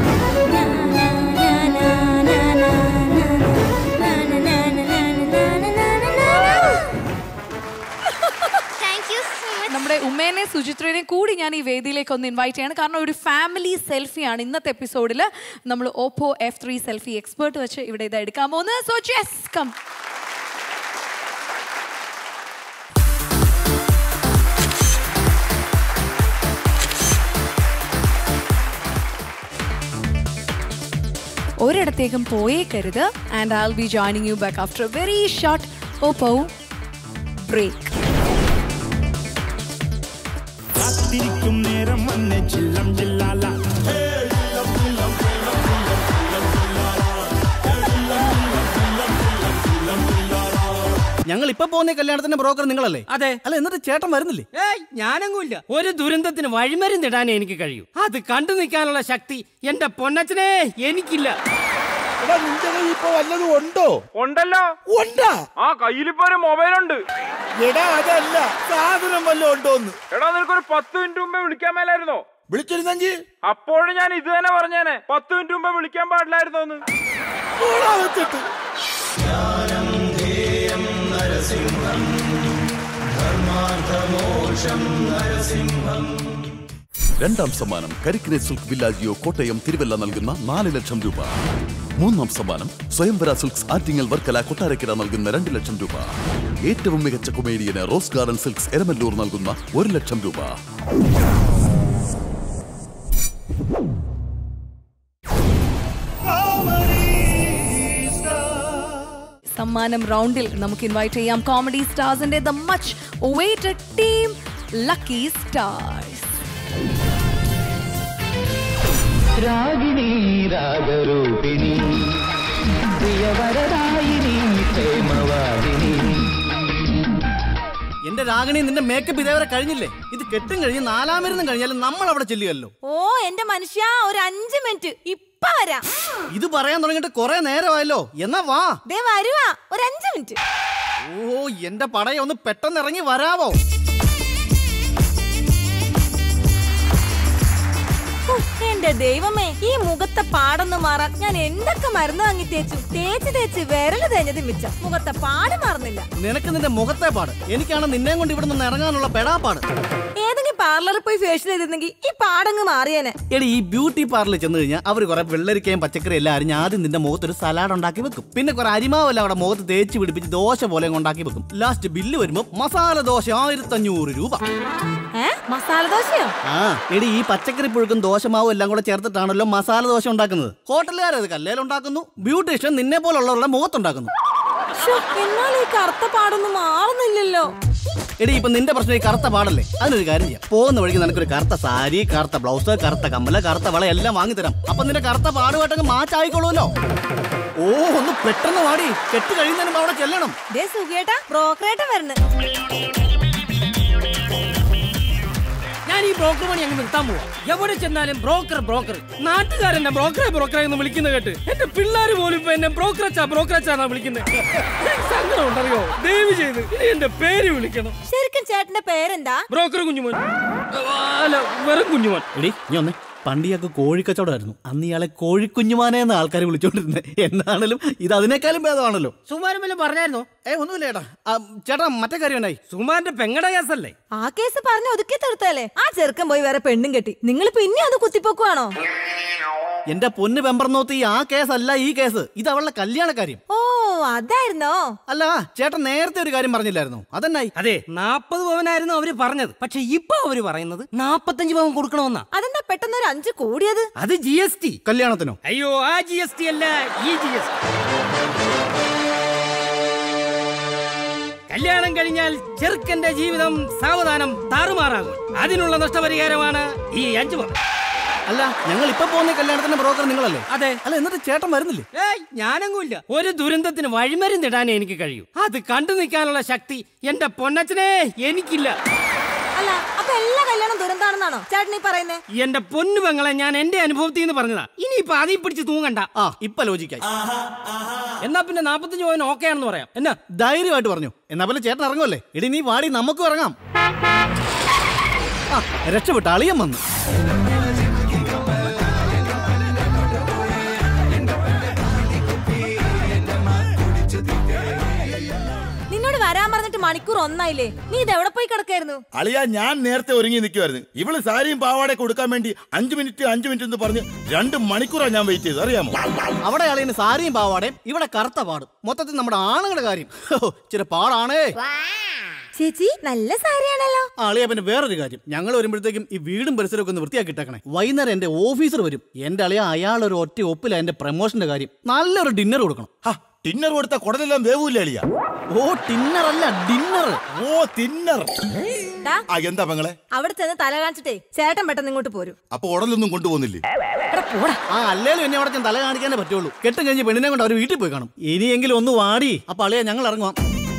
നമ്മുടെ ഉമ്മേനെ സുചിത്രേനെ കൂടി ഞാൻ ഈ വേദിയിലേക്ക് ഒന്ന് ഇൻവൈറ്റ് ചെയ്യാണ് കാരണം ഒരു ഫാമിലി സെൽഫിയാണ് ഇന്നത്തെ എപ്പിസോഡിൽ നമ്മൾ Oppo F three selfie expert വെച്ച് ഇവിടെ ഇത് എടുക്കാൻ പോകുന്നത് സോ ചെസ് കം ഒരിടത്തേക്കും പോയേക്കരുത് and I will be joining you back after very short Oppo break കാത്തിരിക്കും നേരം വന്ന് ചില്ലം ചില്ലാല ഞങ്ങൾ ഇപ്പൊ പോകുന്ന കല്യാണത്തിന്റെ ബ്രോക്കർ നിങ്ങളല്ലേ അതെ അല്ല എന്നിട്ട് ചേട്ടൻ വരുന്നില്ലേ ഏയ് ഞാനെങ്ങുമില്ല ഒരു ദുരന്തത്തിന് വഴിമരുന്നിടാനേ എനിക്ക് കഴിയൂ അത് കണ്ടു നിൽക്കാനുള്ള ശക്തി എന്റെ പൊന്നച്ചനെ എനിക്കില്ല നിന്റെ കയ്യിൽ ഇപ്പൊ വല്ലതും ഉണ്ടോ ഉണ്ടല്ലോ ഉണ്ടാ ആ കയ്യിലിപ്പോ ഒരു മൊബൈൽ ഉണ്ട് എടാ അതല്ല സാധനം വല്ലതും ഉണ്ടോന്ന് എടാ നിനക്കൊരു പത്ത് മിനിറ്റ് മുമ്പേ വിളിക്കാൻ മേലായിരുന്നോ വിളിച്ചിരുന്നെങ്കിൽ അപ്പോഴും ഞാൻ ഇത് തന്നെ പറഞ്ഞേനെ പത്ത് മിനിറ്റ് മുമ്പേ വിളിക്കാൻ പാടില്ലായിരുന്നോ എന്ന് രണ്ടാം സമ്മാനം കരിക്കിനെ സിൽക്ക് വില്ലാജിയോ കോട്ടയം തിരുവല്ല നൽകുന്ന നാല് ലക്ഷം രൂപ മൂന്നാം സമ്മാനം സ്വയംവര സിൽക്സ് ആറ്റിങ്ങൽ വർക്കല കൊട്ടാരക്കര നൽകുന്ന രണ്ട് ലക്ഷം രൂപ ഏറ്റവും മികച്ച കൊമേഡിയന് റോസ് ഗാർഡൻ സിൽക്സ് എരമല്ലൂർ നൽകുന്ന ഒരു ലക്ഷം രൂപ സമ്മാനം റൗണ്ടിൽ നമുക്ക് ഇൻവൈറ്റ് ചെയ്യാം കോമഡി സ്റ്റാർസിന്റെ the much weighted team lucky stars Ragini രാഗരൂപിണി പ്രിയവരദായിനി പ്രേമവാദിനി എന്റെ രാഗിണി നിന്റെ മേക്കപ്പ് ഇതേവരെ കഴിഞ്ഞില്ലേ ഇത് കെട്ടും കഴിഞ്ഞ് നാലാമരുന്നും കഴിഞ്ഞാലും നമ്മൾ അവിടെ ചെല്ലുകയല്ലോ ഓ എന്റെ മനുഷ്യ ഒരു അഞ്ച് മിനിറ്റ് ഇപ്പൊ വരാം ഇത് പറയാൻ തുടങ്ങിയിട്ട് കുറെ നേരമായല്ലോ എന്നാ വാ ദേ വരുവാ ഒരു അഞ്ച് മിനിറ്റ് ഓ എന്റെ പടയെ ഒന്ന് പെട്ടെന്ന് ഇറങ്ങി വരാവോ ഹോ, എന്റെ ദൈവമേ ഈ മുഖത്തെ പാടൊന്ന് മാറാൻ ഞാൻ എന്തൊക്കെ മരുന്ന് വാങ്ങി തേച്ചു തേച്ച് തേച്ച് വിരല് തേഞ്ഞത് മിച്ചം മുഖത്തെ പാട് മാറുന്നില്ല നിനക്ക് നിന്റെ മുഖത്തെ പാട് എനിക്കാണ് നിന്നെ കൊണ്ട് ഇവിടെ നിന്ന് ഇറങ്ങാനുള്ള പെടാപ്പാട് ഏതെങ്കിലും പാർലറിൽ പോയി ഫേഷ്യൽ ചെയ്തിരുന്നെങ്കിൽ ഈ പാടങ്ങ് മാറിയേനെ എടി ഈ ബ്യൂട്ടി പാർലറിൽ ചെന്ന് കഴിഞ്ഞാൽ അവർ കുറെ വെള്ളരിക്കയും പച്ചക്കറി എല്ലാം അരിഞ്ഞ് ആദ്യം നിന്റെ മുഖത്ത് ഒരു സലാഡ് ഉണ്ടാക്കി വെക്കും പിന്നെ കുറെ അരിമാവെല്ലാം അവിടെ മുഖത്ത് തേച്ച് പിടിപ്പിച്ച് ദോശ പോലെ ഉണ്ടാക്കി വെക്കും ലാസ്റ്റ് ബില്ല് വരുമ്പോൾ മസാല ദോശ ആയിരത്തി അഞ്ഞൂറ് രൂപ ഏ മസാല ദോശയോ ആ എടി ഈ പച്ചക്കറി പുഴുക്കും ദോശമാവും എല്ലാം കൂടെ ചേർത്തിട്ടാണല്ലോ മസാല ദോശ ഉണ്ടാക്കുന്നത് ഹോട്ടലുകാരത് കല്ലേൽ ഉണ്ടാക്കുന്നു ബ്യൂട്ടീഷ്യൻ നിന്നെ പോലുള്ളവരുടെ മുഖത്തുണ്ടാക്കുന്നു ശ്ശോ, എന്നാൽ ഈ കറുത്ത പാടൊന്നും മാറുന്നില്ലല്ലോ എടി ഇപ്പൊ നിന്റെ പ്രശ്നം ഈ കറുത്ത പാടല്ലേ അതിനൊരു കാര്യം ചെയ്യാം പോകുന്ന വഴിക്ക് നിനക്കൊരു കറുത്ത സാരി കറുത്ത ബ്ലൗസ് കറുത്ത കമ്മല് കറുത്ത വള എല്ലാം വാങ്ങിത്തരാം അപ്പൊ നിന്റെ കറുത്ത പാടുമായിട്ടങ്ങ് മാച്ചായിക്കോളൂല്ലോ ഓ ഒന്ന് പെട്ടെന്ന് വാടി കെട്ട് കഴിയുന്നതിന് മുമ്പ് അവിടെ ചെല്ലണം ദേ സുഖേട്ടാ ബ്രോക്കറേട്ടൻ വരണം ഞാൻ ഈ ബ്രോക്കർ പണി അങ്ങ് നിർത്താൻ പോവാ എവിടെ ചെന്നാലും ബ്രോക്കർ ബ്രോക്കർ നാട്ടുകാരെന്നെ ബ്രോക്കറെ ബ്രോക്കറെ എന്ന് വിളിക്കുന്ന കേട്ട് എന്റെ പിള്ളേർ പോലും ഇപ്പൊ എന്നെ ബ്രോക്കറച്ചാ ബ്രോക്കറച്ചാന്നാ വിളിക്കുന്നത് സങ്കടം ഉണ്ടറിയോ ദയവ് ചെയ്ത് ഇനി എന്റെ പേര് വിളിക്കണം ശരിക്കും ചേട്ടന്റെ പേരെന്താ ബ്രോക്കർ കുഞ്ഞുമോൻ അല്ല വെറും കുഞ്ഞുമോൻ എടി നീ ഒന്ന് പണ്ട് ഇയാൾക്ക് കോഴിക്കച്ചവടമായിരുന്നു അന്ന് ഇയാളെ കോഴിക്കുഞ്ഞുമാനെ എന്ന ആൾക്കാർ വിളിച്ചോണ്ടിരുന്നത് എന്നാണേലും ഇത് അതിനേക്കാളും ഭേദമാണല്ലോ സുമാരൻ വല്ലതും പറഞ്ഞായിരുന്നോ ഏ ഒന്നുമില്ല ചേട്ടാ ആ, ചേട്ടാ മറ്റേ കാര്യം എന്നായി സുമാരന്റെ പെങ്ങടെ കേസല്ലേ ആ കേസ് പറഞ്ഞ് ഒതുക്കി തീർത്തല്ലേ ആ ചെറുക്കൻ പോയി വേറെ പെണ്ണും കെട്ടി നിങ്ങൾ പിന്നെ അത് കുത്തിപ്പൊക്കുവാണോ എന്റെ പൊന്ന് പെമ്പറന്നോത്ത് ഈ ആ കേസല്ല ഈ കേസ് ഇത് അവളുടെ കല്യാണ കാര്യം ഓ അതായിരുന്നോ അല്ല ചേട്ടൻ നേരത്തെ ഒരു കാര്യം പറഞ്ഞില്ലായിരുന്നു അതെന്നായി അതെ നാപ്പത് പവനായിരുന്നു അവര് പറഞ്ഞത് പക്ഷെ ഇപ്പൊ അവര് പറയുന്നത് നാപ്പത്തഞ്ച് പവൻ കൊടുക്കണമെന്നാ അതെന്താ പെട്ടെന്ന് ഒരു അഞ്ച് കൂടിയത് അത് ജി എസ് ടി കല്യാണത്തിനോ അയ്യോ ആ ജി എസ് ടി അല്ല ഈ ജി എസ് ടി കല്യാണം കഴിഞ്ഞാൽ ചെറുക്കന്റെ ജീവിതം സാവധാനം താറുമാറാകും അതിനുള്ള നഷ്ടപരിഹാരമാണ് ഈ അഞ്ചു പവൻ അല്ല ഞങ്ങൾ ഇപ്പൊ പോകുന്ന കല്യാണത്തിന്റെ ബ്രോക്കർ നിങ്ങളല്ലേ അതെ അല്ല എന്നിട്ട് ചേട്ടൻ വരുന്നില്ലേ ഏയ് ഞാനങ്ങുമില്ല ഒരു ദുരന്തത്തിന് വഴിമരുന്നിടാനേ എനിക്ക് കഴിയൂ അത് കണ്ടു നിൽക്കാനുള്ള ശക്തി എന്റെ പൊന്നച്ചനെ എനിക്കില്ല അല്ല അപ്പൊ എല്ലാ കല്യാണം ദുരന്താണെന്നാണോ ചേട്ടൻ ഈ പറയുന്നേ എന്റെ പൊന്നു പെങ്ങളെ ഞാൻ എന്റെ അനുഭവത്തിൽ നിന്ന് പറഞ്ഞതാ ഇനിയിപ്പൊ അതിൽ പിടിച്ച് തൂങ്ങണ്ട ആ ഇപ്പൊ ലോജിക്കായി എന്നാ പിന്നെ നാപ്പത്തഞ്ച് പവൻ ഓക്കെ ആണെന്ന് പറയാം എന്നാ ധൈര്യമായിട്ട് പറഞ്ഞു എന്നാ പോലെ ചേട്ടൻ ഇറങ്ങുമല്ലേ ഇടി നീ വാടി നമുക്കും ഇറങ്ങാം ആ രക്ഷപ്പെട്ട അളിയൻ വന്നു നിന്നോട് വരാൻ പറഞ്ഞിട്ട് മണിക്കൂർ ഒന്നായില്ലേ നീ ഇത് എവിടെ പോയി കിടക്കായിരുന്നു അളിയ ഞാൻ നേരത്തെ ഒരുങ്ങി നിൽക്കുമായിരുന്നു ഇവള് സാരിയും പാവാടെ കൊടുക്കാൻ വേണ്ടി അഞ്ചു മിനിറ്റ് അഞ്ചു മിനിറ്റ് എന്ന് പറഞ്ഞ് രണ്ട് മണിക്കൂറാണ് ഞാൻ വെയിറ്റ് ചെയ്തത് അറിയാമോ അവിടെ അളിയന് സാരിയും പാവാടേയും ഇവിടെ കറുത്ത പാടും മൊത്തത്തിൽ നമ്മുടെ ആണുങ്ങളുടെ കാര്യം ഹോ, ഇച്ചിരി പാടാണേ ചേച്ചി നല്ല സാരിയാണല്ലോ അളിയ പിന്നെ വേറൊരു കാര്യം ഞങ്ങൾ വരുമ്പോഴത്തേക്കും ഈ വീടും പരിസരമൊക്കെ ഒന്ന് വൃത്തിയാക്കി ഇട്ടേക്കണേ വൈകുന്നേരം എന്റെ ഓഫീസർ വരും എന്റെ അളിയ അയാൾ ഒരു ഒറ്റ ഒപ്പില എന്റെ പ്രമോഷന്റെ കാര്യം നല്ലൊരു ഡിന്നർ കൊടുക്കണം ടിന്നർ കൊടുത്ത കുടലെല്ലാം വേവൂല്ലേ അളിയ ഓ ടിന്നർ അല്ല ഡിന്നർ ഓ തിന്നർ ദാ, ആ എന്താ പെങ്ങളെ അവിടെ ചെന്ന് തല കാണിച്ചിട്ടേ ചേട്ടൻ പെട്ടെന്ന് ഇങ്ങോട്ട് പോരും അപ്പൊ ഉടലൊന്നും കൊണ്ടുപോകുന്നില്ലേ ആ അല്ലേലും എന്നെ അവിടെ ഞാൻ തല കാണിക്കാനേ പറ്റുള്ളൂ കെട്ടും കഴിഞ്ഞ് പെണ്ണിനെ കൊണ്ട് അവർ വീട്ടിൽ പോയി കാണും ഇനിയെങ്കിലും ഒന്ന് വാടി അപ്പൊ അളിയ ഞങ്ങൾ ഇറങ്ങുവാം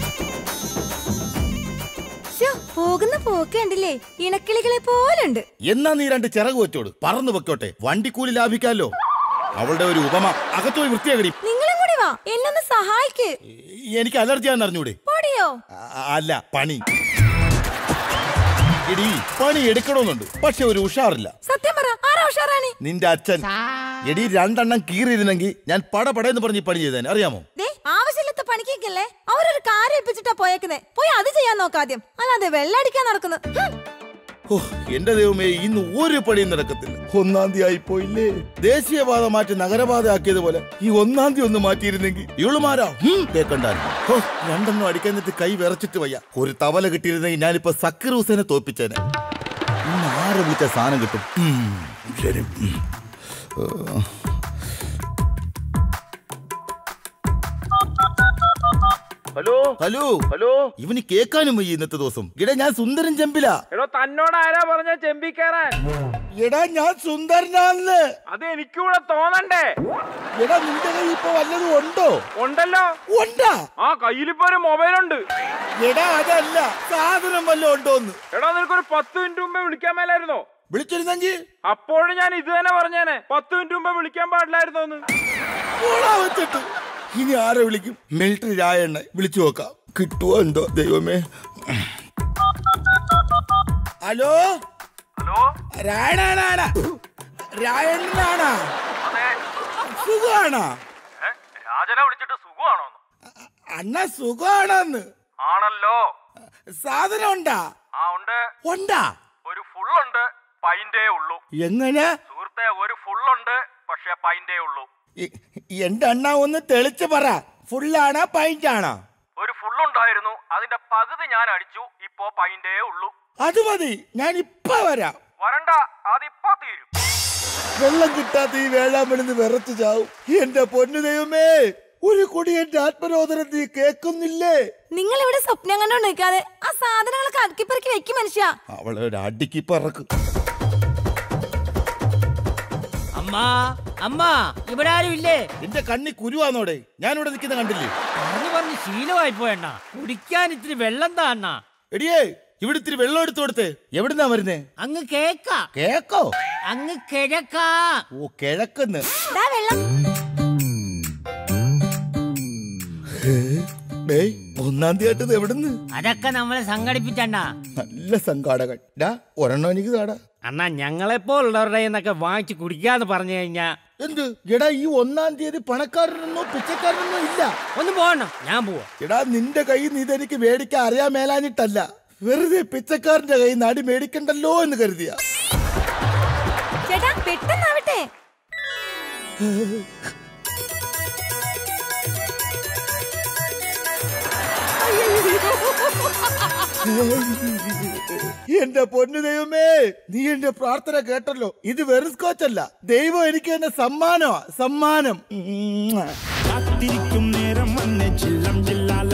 ശ്ശോ, പോകുന്ന പോക്ക് കണ്ടില്ലേ ഇണക്കിളികളെ പോലുണ്ട് എന്നാ നീ രണ്ട് ചിറക് വെച്ചോട് പറന്നു വെക്കോട്ടെ വണ്ടിക്കൂലി ലാഭിക്കാലോ അവളുടെ ഒരു ഉപമ അകത്തോയി വൃത്തിയാകടി നിങ്ങളും കൂടി വാ എന്നൊന്ന് സഹായിക്ക് എനിക്ക് അലർജിയാന്ന് അറിഞ്ഞൂടെ പൊടിയോ അ- അല്ല പണി എടി പണി എടുക്കണമെന്നുണ്ട് പക്ഷെ ഒരു ഉഷാറില്ല സത്യം പറ ആരാ ഉഷാറാണി നിന്റെ അച്ഛൻ എടി രണ്ടെണ്ണം കീറിയിരുന്നെങ്കിൽ ഞാൻ പടപടയെന്ന് പറഞ്ഞ് ഈ പണി ചെയ്തേനെ അറിയാമോ ദേ ആവശ്യമില്ലാത്ത പണിക്കേക്കല്ലേ അവരൊരു കാര്യം ഏൽപ്പിച്ചിട്ടാ പോയേക്കുന്നേ പോയി അത് ചെയ്യാൻ നോക്കാദ്യം അല്ലാതെ വെള്ളടിക്കാൻ നടക്കുന്നു ഹും. ഓ എന്റെ ദൈവമേ ഇന്ന് ഒരു പണിയും നടക്കത്തില്ല ഒന്നാം തീയതി ആയി പോയില്ലേ ദേശീയപാത മാറ്റി നഗരപാത ആക്കിയതുപോലെ ഈ ഒന്നാം തീയതി ഒന്ന് മാറ്റിയിരുന്നെങ്കിൽ ഇവളുമാരാ ഹും, കേക്കണ്ടായിരുന്നു ഓ രണ്ടെണ്ണം അടിക്കാൻ നേരത്ത് കൈ വിറച്ചിട്ട് വയ്യ ഒരു തവല കിട്ടിയിരുന്നെങ്കിൽ ഞാനിപ്പോ സക്കീർ ഹുസൈനെ തോപ്പിച്ചേനെ ഇന്ന് ആരെ വിളിച്ച സാധനം കിട്ടും ഉം, ശരി ഉം. ഏ. ഹലോ ഹലോ ഹലോ ഇവന് കേക്കാനും വയ്യ ഇന്നത്തെ ദിവസം ഇട ഞാൻ സുന്ദരൻ ചെമ്പില എടോ തന്നോട് ആരാ പറഞ്ഞ ചെമ്പി കയറാൻ എടാ ഞാൻ സുന്ദരനാന്ന് അത് എനിക്കൂടെ തോന്നണ്ടേ എടാ നിന്റെ കയ്യിൽ ഇപ്പൊ വല്ലതും ഉണ്ടോ ഉണ്ടല്ലോ ഉണ്ടാ ആ കയ്യിലിപ്പോ ഒരു മൊബൈൽ ഉണ്ട് എടാ അതല്ല സാധനം വല്ലതും ഉണ്ടോന്ന് എടാ നിനക്കൊരു പത്ത് മിനിറ്റ് മുമ്പേ വിളിക്കാൻ മേലായിരുന്നോ വിളിച്ചിരുന്നെങ്കിൽ അപ്പോഴും ഞാൻ ഇത് തന്നെ പറഞ്ഞേനെ പത്ത് മിനിറ്റ് മുമ്പേ വിളിക്കാൻ പാടില്ലായിരുന്നോ എന്ന് ഓളാ വെച്ചിട്ട് ഇനി ആരെ വിളിക്കും മിലിറ്ററി രായണ്ണ വിളിച്ചു നോക്കാം കിട്ടുവോ എന്തോ ദൈവമേ ഹലോ ഹലോ രായണാണാ രായണ്ണനാണാ സുഖാണാ രാജനെ വിളിച്ചിട്ട് സുഖമാണോ അണ്ണ സുഖാണെന്ന് ആണല്ലോ സാധനം ഉണ്ടാ ആ ഉണ്ട് ഉണ്ടാ ഒരു ഫുൾ ഉണ്ട് പൈൻ്റെ ഉള്ളൂ എങ്ങനെ സുഹൃത്തെ ഒരു ഫുൾ ഉണ്ട് പക്ഷെ പൈൻ്റെ ഉള്ളൂ ഇ- എന്റെ അണ്ണ ഒന്ന് തെളിച്ച് പറ ഫുള്ളാണോ പൈൻ്റാണോ ഒരു ഫുൾ ഉണ്ടായിരുന്നു അതിന്റെ പകുതി ഞാൻ അടിച്ചു ഇപ്പോ പൈൻ്റെ ഉള്ളൂ അത് മതി ഞാൻ ഇപ്പൊ വരാം വരണ്ട അതിപ്പോ തീരും വെള്ളം കിട്ടാത്ത ഈ വേളാമ്പലിന്ന് വിറച്ചു ചാവും എന്റെ പൊന്നു ദൈവമേ ഒരു കൊടി എന്റെ ആത്മരോധനം നീ കേൾക്കുന്നില്ലേ നിങ്ങൾ ഇവിടെ സ്വപ്നം കണ്ടോണ്ട് നിൽക്കാതെ ആ സാധനങ്ങളൊക്കെ അടുക്കിപ്പെറുക്കി വെക്കും മനുഷ്യ അവളെ ഒരു അടിക്ക് പറക്കും അമ്മ അമ്മ ഇവിടെ ആരും ഇല്ലേ എന്റെ കണ്ണി കുരുവാന്നോടെ ഞാൻ ഇവിടെ നിൽക്കുന്ന കണ്ടില്ലേ പറഞ്ഞു പറഞ്ഞ് ശീലമായി പോയണ്ണ കുടിക്കാൻ ഇത്തിരി വെള്ളം താ അണ്ണ എടിയേ ഇവിടെ ഇത്തിരി വെള്ളം എടുത്തു കൊടുത്തേ എവിടുന്നാ വരുന്നേ അങ്ങ് കേക്ക കേക്കോ അങ്ങ് കിഴക്കാ ഓ കിഴക്കുന്ന് ദാ വെള്ളം ഡേയ് ഒന്നാം തീയതി ആയിട്ട് എവിടുന്ന് അതൊക്കെ നമ്മളെ സംഘടിപ്പിച്ചണ്ണാ നല്ല സംഘാടകൻ ഡാ ഒരെണ്ണം എനിക്ക് താടാ അണ്ണാ ഞങ്ങളെപ്പോലുള്ളവരുടെ എന്നൊക്കെ വാങ്ങിച്ച് കുടിക്കാന്ന് പറഞ്ഞു കഴിഞ്ഞാ എന്ത് എടാ ഈ ഒന്നാം തീയതി പണക്കാരനൊന്നോ പിച്ചക്കാരനൊന്നോ ഇല്ല ഒന്ന് പോകണം ഞാൻ പോവാ എടാ നിന്റെ കയ്യിൽ നിന്ന് ഇതെനിക്ക് മേടിക്കാൻ അറിയാൻ മേലാഞ്ഞിട്ടല്ല വെറുതെ പിച്ചക്കാരന്റെ കയ്യിൽ നിന്ന് അടി മേടിക്കണ്ടല്ലോ എന്ന് കരുതിയ ചേട്ടാ പെട്ടെന്നാവട്ടെ എന്റെ പൊന്നു ദൈവമേ നീ എന്റെ പ്രാർത്ഥന കേട്ടല്ലോ ഇത് വെറും സ്കോച്ചല്ല ദൈവം എനിക്ക് തന്നെ സമ്മാനമാ സമ്മാനം ഉം. കാത്തിരിക്കും നേരം വന്നെ ചില്ലം ജില്ലാല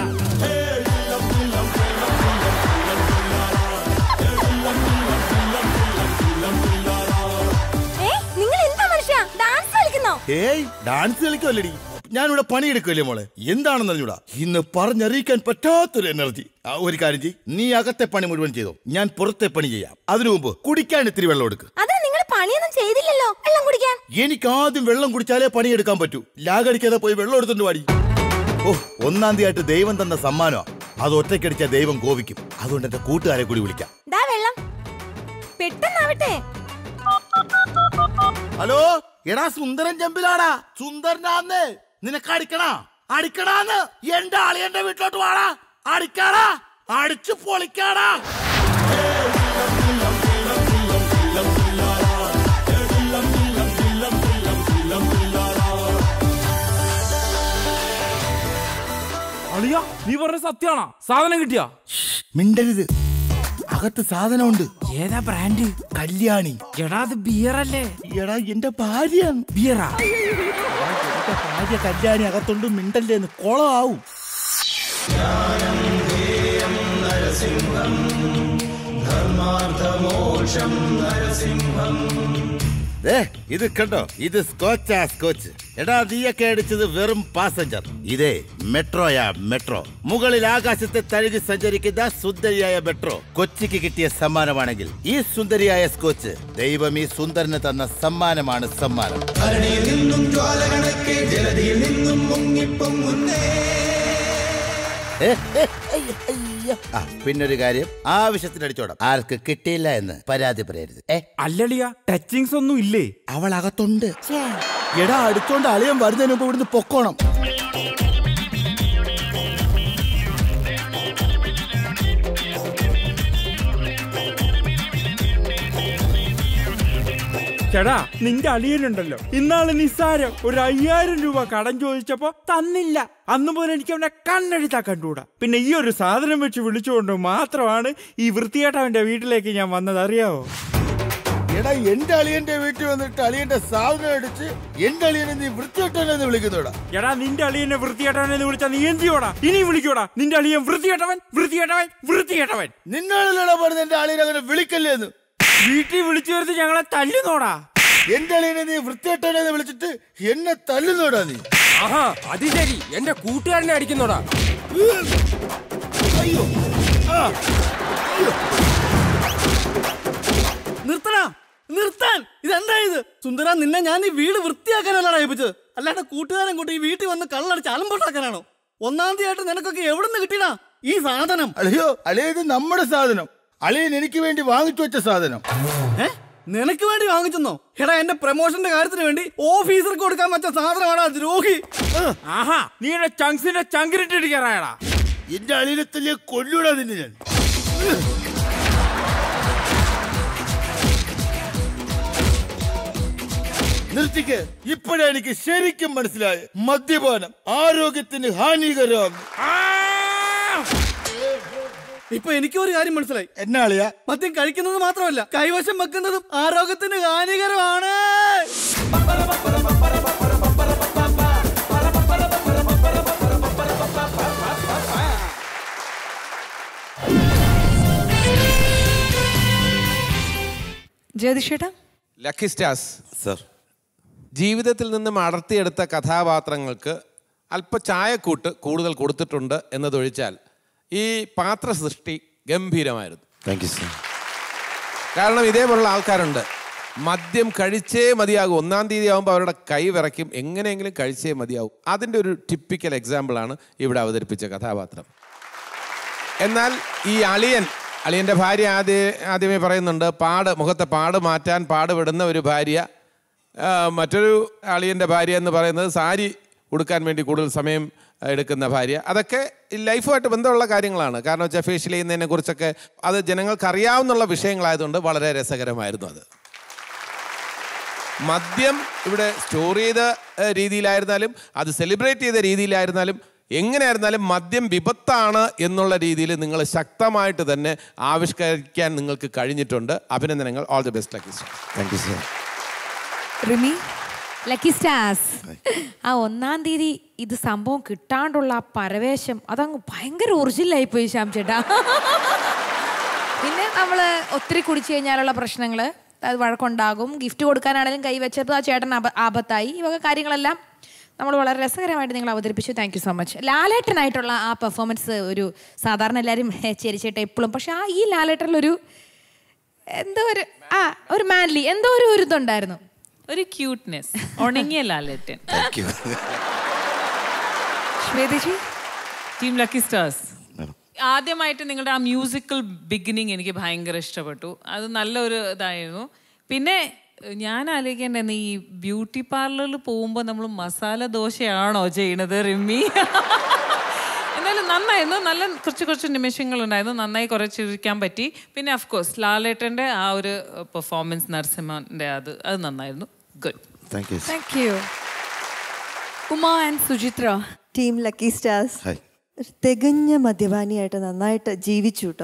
ഏ നിങ്ങൾ എന്താ മനുഷ്യ ഡാൻസ് കളിക്കുന്നോ ഏയ് ഡാൻസ് കളിക്കുമല്ലടി ഞാനിവിടെ പണിയെടുക്കുമല്ലേ മോളെ എന്താണെന്ന് അറിഞ്ഞൂടാ ഇന്ന് പറഞ്ഞറിയിക്കാൻ പറ്റാത്തൊരു എനർജി ആ, ഒരു കാര്യം ചെയ്യ് നീ അകത്തെ പണി മുഴുവൻ ചെയ്തോ ഞാൻ പുറത്തെ പണി ചെയ്യാം അതിനു മുമ്പ് കുടിക്കാൻ ഇത്തിരി വെള്ളം എടുക്ക് അത് നിങ്ങൾ പണിയൊന്നും ചെയ്തില്ലല്ലോ വെള്ളം കുടിക്കാൻ എനിക്ക് ആദ്യം വെള്ളം കുടിച്ചാലേ പണിയെടുക്കാൻ പറ്റൂ ലാഗടിക്കാതെ പോയി വെള്ളം എടുത്തോണ്ട് പാടി ഓ ഒന്നാം തീയതി ആയിട്ട് ദൈവം തന്ന സമ്മാനമാ അത് ഒറ്റയ്ക്കടിച്ചാൽ ദൈവം കോപിക്കും അതുകൊണ്ട് എന്റെ കൂട്ടുകാരെ കൂടി വിളിക്കാം ദാ വെള്ളം പെട്ടെന്നാവട്ടെ ഹലോ എടാ സുന്ദരൻ ചെമ്പിലാടാ സുന്ദരനാന്നേ നിനക്ക് അടിക്കണ അടിക്കണാന്ന് എന്റെ അളിയന്റെ വീട്ടിലോട്ട് വാടാ അടിക്കാടാ അടിച്ചു പൊളിക്കാടാ അളിയ നീ പറഞ്ഞ സത്യാണോ സാധനം കിട്ടിയാ മിണ്ടരുത് അകത്ത് സാധനമുണ്ട് ഏതാ ബ്രാൻഡ് കല്യാണി എടാ അത് ബിയർ അല്ലേ എടാ എന്റെ ഭാര്യ ബിയറാ എന്റെ ഭാര്യ കല്യാണി അകത്തുണ്ട് മിണ്ടല്ലേന്ന് കൊളാവും ദേ, ഇത് കണ്ടോ ഇത് സ്കോച്ചാ സ്കോച്ച് എടാ നീയൊക്കെ അടിച്ചത് വെറും പാസഞ്ചർ ഇതേ മെട്രോയാ മെട്രോ മുകളിൽ ആകാശത്തെ തഴുകി സഞ്ചരിക്കുന്ന സുന്ദരിയായ മെട്രോ കൊച്ചിക്ക് കിട്ടിയ സമ്മാനമാണെങ്കിൽ ഈ സുന്ദരിയായ സ്കോച്ച് ദൈവം ഈ സുന്ദരന് തന്ന സമ്മാനമാണ് സമ്മാനം ധരണിയിൽ നിന്നും ജ്വാലകണക്കെ ജലധിയിൽ നിന്നും മുങ്ങിപ്പൊങ്ങുന്നേ ഏ, ഏ, അയ്യ, അയ്യ. ആ പിന്നൊരു കാര്യം ആവശ്യത്തിന് അടിച്ചോടാം ആർക്ക് കിട്ടിയില്ല എന്ന് പരാതി പറയരുത് ഏ അല്ലളിയ ടച്ചിങ്സ് ഒന്നും ഇല്ലേ അവൾ അകത്തുണ്ട് എടാ അടിച്ചോണ്ട് അളിയൻ വരുന്നതിന് മുമ്പ് ഇവിടുന്ന് പൊക്കോണം ചേടാ നിന്റെ അളിയനുണ്ടല്ലോ ഇന്നാള് നിസ്സാരം ഒരു അയ്യായിരം രൂപ കടം ചോദിച്ചപ്പോ തന്നില്ല അന്ന് മുതൽ എനിക്ക് അവനെ കണ്ണെഴുത്താ കണ്ടുകൂടാ പിന്നെ ഈ ഒരു സാധനം വെച്ച് വിളിച്ചുകൊണ്ട് മാത്രമാണ് ഈ വൃത്തികേട്ടവന്റെ വീട്ടിലേക്ക് ഞാൻ വന്നത് അറിയാവോ എടാ എന്റെ അളിയന്റെ വീട്ടിൽ വന്നിട്ട് അളിയന്റെ സാധനം അടിച്ച് എന്റെ അളിയനെ നീ വൃത്തിയോട്ടെന്ന് വിളിക്കുന്നോടാ എടാ നിന്റെ അളിയനെ വൃത്തികെട്ടവൻ എന്ന് വിളിച്ചാ നീ എന്തിയോടാ ഇനി വിളിക്കോടാ നിന്റെ അളിയൻ വൃത്തികെട്ടവൻ വൃത്തികെട്ടവൻ വൃത്തികെട്ടവൻ നിന്നാണല്ലോടാ പറഞ്ഞ എന്റെ അളിയനെ അങ്ങനെ വിളിക്കല്ലേ എന്ന് വീട്ടിൽ വിളിച്ചു വരുത്തി ഞങ്ങളെ തല്ലുന്നോടാ എന്റെ അളിയനെ നീ വൃത്തിയോട്ടെന്ന് വിളിച്ചിട്ട് എന്നെ തല്ലുന്നോടാ നീ ആഹാ അത് ശരി എന്റെ കൂട്ടുകാരനെ അടിക്കുന്നോടാ അയ്യോ ആ അയ്യോ നിർത്തടാ നിർത്താൻ ഇതെന്താ ഇത് സുന്ദര നിന്നെ ഞാൻ ഈ വീട് വൃത്തിയാക്കാനല്ലാണ് ഏൽപ്പിച്ചത് അല്ലാണ്ട് കൂട്ടുകാരൻ കൂട്ടി ഈ വീട്ടിൽ വന്ന് കള്ളടിച്ച് അലമ്പോട്ടാക്കാനാണോ ഒന്നാം തീയതി നിനക്കൊക്കെ എവിടെ നിന്ന് കിട്ടിയടാ ഈ സാധനം അളിയോ അളിയ ഇത് നമ്മുടെ സാധനം അളിയൻ എനിക്ക് വേണ്ടി വാങ്ങിച്ചു വെച്ച സാധനം ഏ നിനക്ക് വേണ്ടി വാങ്ങിച്ചെന്നോ എടാ എന്റെ പ്രൊമോഷന്റെ കാര്യത്തിന് വേണ്ടി ഓഫീസർക്ക് കൊടുക്കാൻ വെച്ച സാധനമാടാ ദ്രോഹി ആഹാ നീയുടെ ചങ്സിന്റെ ചങ്കിരിട്ടിരിക്കാറായടാ എന്റെ അളിയനെ തല്ലിയ കൊല്ലൂടാ നിന്നെ ഞാൻ നിർത്തിക്ക് ഇപ്പോഴാ എനിക്ക് ശരിക്കും മനസ്സിലായത് മദ്യപാനം ആരോഗ്യത്തിന് ഹാനികരമാണ് ഇപ്പൊ എനിക്ക് ഒരു കാര്യം മനസ്സിലായി എന്നാ അളിയ മദ്യം കഴിക്കുന്നത് മാത്രമല്ല കൈവശം വെക്കുന്നതും ആരോഗ്യത്തിന് ഹാനികരമാണ് ജ്യോതിഷേട്ടാ ലക്കി സ്റ്റാർസ് സർ ജീവിതത്തിൽ നിന്നും അടർത്തിയെടുത്ത കഥാപാത്രങ്ങൾക്ക് അല്പ ചായക്കൂട്ട് കൂടുതൽ കൊടുത്തിട്ടുണ്ട് എന്നതൊഴിച്ചാൽ ഈ പാത്ര സൃഷ്ടി ഗംഭീരമായിരുന്നു താങ്ക് യു സർ കാരണം ഇതേപോലുള്ള ആൾക്കാരുണ്ട് മദ്യം കഴിച്ചേ മതിയാകും ഒന്നാം തീയതി ആകുമ്പോൾ അവരുടെ കൈ വിറയ്ക്കും എങ്ങനെയെങ്കിലും കഴിച്ചേ മതിയാവും അതിൻ്റെ ഒരു ടിപ്പിക്കൽ എക്സാമ്പിളാണ് ഇവിടെ അവതരിപ്പിച്ച കഥാപാത്രം എന്നാൽ ഈ അളിയൻ അളിയൻ്റെ ഭാര്യ ആദ്യ ആദ്യമേ പറയുന്നുണ്ട് പാട് മുഖത്തെ പാട് മാറ്റാൻ പാടുപെടുന്ന ഒരു ഭാര്യ ആ, മറ്റൊരു അളിയൻ്റെ ഭാര്യ എന്ന് പറയുന്നത് സാരി ഉടുക്കാൻ വേണ്ടി കൂടുതൽ സമയം എടുക്കുന്ന ഭാര്യ അതൊക്കെ ഈ ലൈഫുമായിട്ട് ബന്ധമുള്ള കാര്യങ്ങളാണ് കാരണം വെച്ചാൽ ഫേഷ്യൽ ചെയ്യുന്നതിനെ കുറിച്ചൊക്കെ അത് ജനങ്ങൾക്ക് അറിയാവുന്നുള്ള വിഷയങ്ങളായതുകൊണ്ട് വളരെ രസകരമായിരുന്നു അത് മദ്യം ഇവിടെ സ്റ്റോർ ചെയ്ത ഏഹ്, രീതിയിലായിരുന്നാലും അത് സെലിബ്രേറ്റ് ചെയ്ത രീതിയിലായിരുന്നാലും എങ്ങനെയായിരുന്നാലും മദ്യം വിപത്താണ് എന്നുള്ള രീതിയിൽ നിങ്ങൾ ശക്തമായിട്ട് തന്നെ ആവിഷ്കരിക്കാൻ നിങ്ങൾക്ക് കഴിഞ്ഞിട്ടുണ്ട് അഭിനന്ദനങ്ങൾ all the best lucky thank you sir Rimi lucky stars ആ ഒന്നാം തീയതി ഇത് സംഭവം കിട്ടാണ്ടുള്ള ആ പരവേശം അതങ്ങ് ഭയങ്കര ഒറിജിനലായി പോയി ശ്യാം ചേട്ടാ പിന്നെ നമ്മൾ ഒത്തിരി കുടിച്ചു കഴിഞ്ഞാലുള്ള പ്രശ്നങ്ങൾ അത് വഴക്കുണ്ടാകും ഗിഫ്റ്റ് കൊടുക്കാനാണെങ്കിലും കൈവച്ചപ്പോൾ ആ ചേട്ടൻ ആപ ആപത്തായി ഈ വക കാര്യങ്ങളെല്ലാം നമ്മൾ വളരെ രസകരമായിട്ട് നിങ്ങൾ അവതരിപ്പിച്ചു താങ്ക് യു സോ മച്ച് ലാലേട്ടനായിട്ടുള്ള ആ പെർഫോമൻസ് ഒരു സാധാരണ എല്ലാവരും ചെരിച്ചിട്ട് എപ്പോഴും പക്ഷെ ആ ഈ ലാലേട്ടനിലൊരു എന്തോ ഒരു ആ ഒരു മാൻലി എന്തോ ഒരു ഒരു ഇതുണ്ടായിരുന്നു ഒരു ക്യൂട്ട്നെസ് ഉണങ്ങിയ ലാലേട്ടൻ ശ്വേതജി ടീം ലക്കി സ്റ്റാർസ് ആദ്യമായിട്ട് നിങ്ങളുടെ ആ മ്യൂസിക്കൽ ബിഗിനിങ് എനിക്ക് ഭയങ്കര ഇഷ്ടപ്പെട്ടു അത് നല്ലൊരു ഇതായിരുന്നു പിന്നെ ഞാൻ ആലോചിക്കേണ്ടത് ഈ ബ്യൂട്ടി പാർലറിൽ പോകുമ്പോൾ നമ്മൾ മസാല ദോശയാണോ ചെയ്യണത് റിമ്മി എന്നാലും നന്നായിരുന്നു നല്ല കുറച്ച് കുറച്ച് നിമിഷങ്ങളുണ്ടായിരുന്നു നന്നായി കുറേ ചിരിക്കാൻ പറ്റി പിന്നെ അഫ്കോഴ്സ് ലാലേട്ടൻ്റെ ആ ഒരു പെർഫോമൻസ് നരസിംഹൻ്റെ അത് അത് നന്നായിരുന്നു good thank you thank you Uma and Suchitra team lucky stars hi ഒരു തികഞ്ഞ മദ്യപാനിയായിട്ട് നന്നായിട്ട് ജീവിച്ചു കേട്ടോ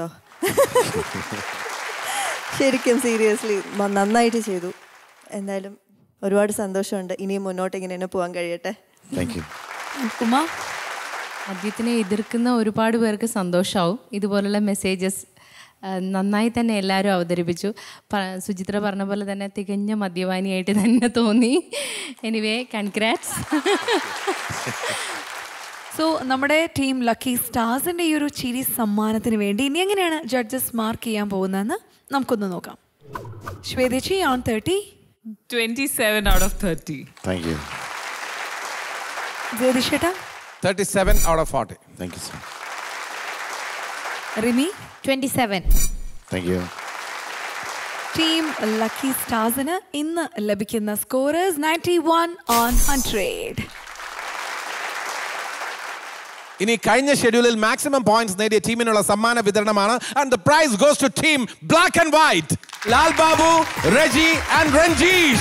ശരിക്കും സീരിയസ്ലി നന്നായിട്ട് ചെയ്തു എന്തായാലും ഒരുപാട് സന്തോഷമുണ്ട് ഇനിയും മുന്നോട്ട് ഇങ്ങനെ തന്നെ പോകാൻ കഴിയട്ടെ താങ്ക് യു ഉമ മദ്യത്തിനെ എതിർക്കുന്ന ഒരുപാട് പേർക്ക് സന്തോഷമാവും ഇതുപോലുള്ള മെസ്സേജസ് നന്നായി തന്നെ എല്ലാവരും അവതരിപ്പിച്ചു പ- സുചിത്ര പറഞ്ഞ പോലെ തന്നെ തികഞ്ഞ മദ്യപാനിയായിട്ട് തന്നെ തോന്നി എനിവേ കൺഗ്രാറ്റ്സ് സോ നമ്മുടെ ടീം ലക്കി സ്റ്റാർസിന്റെ ഈ ഒരു ചിരി സമ്മാനത്തിന് വേണ്ടി ഇനി എങ്ങനെയാണ് ജഡ്ജസ് മാർക്ക് ചെയ്യാൻ പോകുന്നതെന്ന് നമുക്കൊന്ന് നോക്കാം Shweta ji on thirty twenty seven out of thirty thank you ജയതിഷേട്ടാ thirty seven out of forty thank you sir Rimi twenty seven thank you team lucky സ്റ്റാർസിന് ഇന്ന് ലഭിക്കുന്ന scorers ninety one on hundred ഇനി കഴിഞ്ഞ ഷെഡ്യൂളിൽ മാക്സിമം പോയിന്റ്സ് നേടിയ ടീമിനുള്ള സമ്മാന വിതരണമാണ് and the prize goes to team black and white Lal Babu Reji and Ranjeesh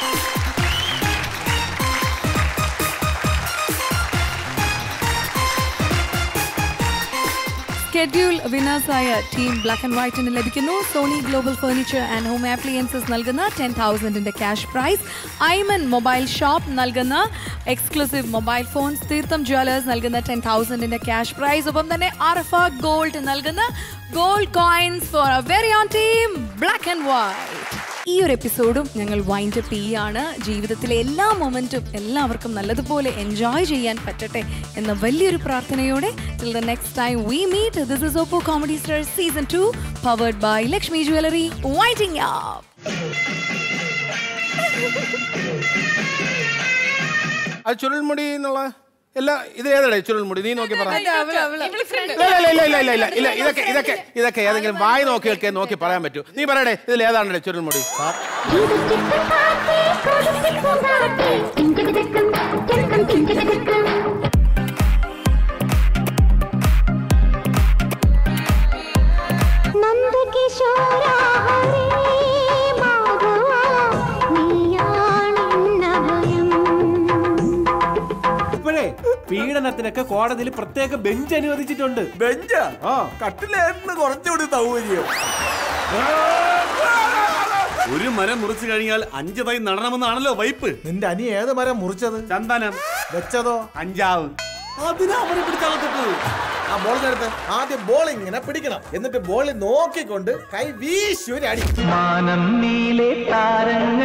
schedule വിന്നേഴ്സായ ടീം ബ്ലാക്ക് ആൻഡ് വൈറ്റിന് ലഭിക്കുന്നു Sony global furniture and home appliances നൽകുന്ന ടെൻ തൗസൻഡിന്റെ cash prize Aiman mobile shop നൽകുന്ന exclusive mobile phones Theertham jewellers നൽകുന്ന ടെൻ തൗസൻഡിന്റെ ക്യാഷ് പ്രൈസ് ഒപ്പം തന്നെ ആർഫ ഗോൾഡ് നൽകുന്ന gold coins for a very on team black and white ഈ ഒരു എപ്പിസോഡും ഞങ്ങൾ വൈൻഡ് അപ്പ് ചെയ്യാണ് ജീവിതത്തിലെ എല്ലാ മൊമെന്റും എല്ലാവർക്കും നല്ലതുപോലെ എൻജോയ് ചെയ്യാൻ പറ്റട്ടെ എന്ന വലിയൊരു പ്രാർത്ഥനയോടെ till the next time we meet this is Oppo comedy star season two powered by Lakshmi jewellery വൈറ്റിംഗ് ആപ്പ് അത് ചുരുൾമുടി എന്നുള്ള എല്ലാ ഇത് ഏതാടേ ചുരുൾമുടി നീ നോക്കി പറ അവള്, അവള്. ഇവള് friend. ഇല്ല ഇല്ല ഇല്ല ഇല്ല ഇല്ല ഇല്ല ഇല്ല ഇതൊക്കെ ഇതൊക്കെ ഇതൊക്കെ ഏതെങ്കിലും വായി നോക്കിയൊക്കെ നോക്കി പറയാൻ പറ്റൂ നീ പറയടേ ഇതിൽ ഏതാണ്ടേ ചുരുൾമുടി ഇപ്പോഴേ പീഡനത്തിനൊക്കെ കോടതിയിൽ പ്രത്യേക ബെഞ്ച് അനുവദിച്ചിട്ടുണ്ട് ബെഞ്ച് ആ കട്ടിലേന്ന് കുറച്ചുകൂടി സൗകര്യം ഒരു മരം മുറിച്ചു കഴിഞ്ഞാൽ അഞ്ച് തൈ നടണമെന്നാണല്ലോ വൈപ്പ് നിന്റെ അനി ഏത് മരം മുറിച്ചത് ചന്ദനം വെച്ചതോ അഞ്ചാവ് അതിനാ അവരെ പിടിച്ചകത്തിട്ടത് ആ ബോൾ എടുത്ത് ആദ്യം ബോൾ ഇങ്ങനെ പിടിക്കണം എന്നിട്ട് ബോളിൽ നോക്കിക്കൊണ്ട് കൈ വീശി ഒരു അടി മാനം നീലെ താരങ്ങൾ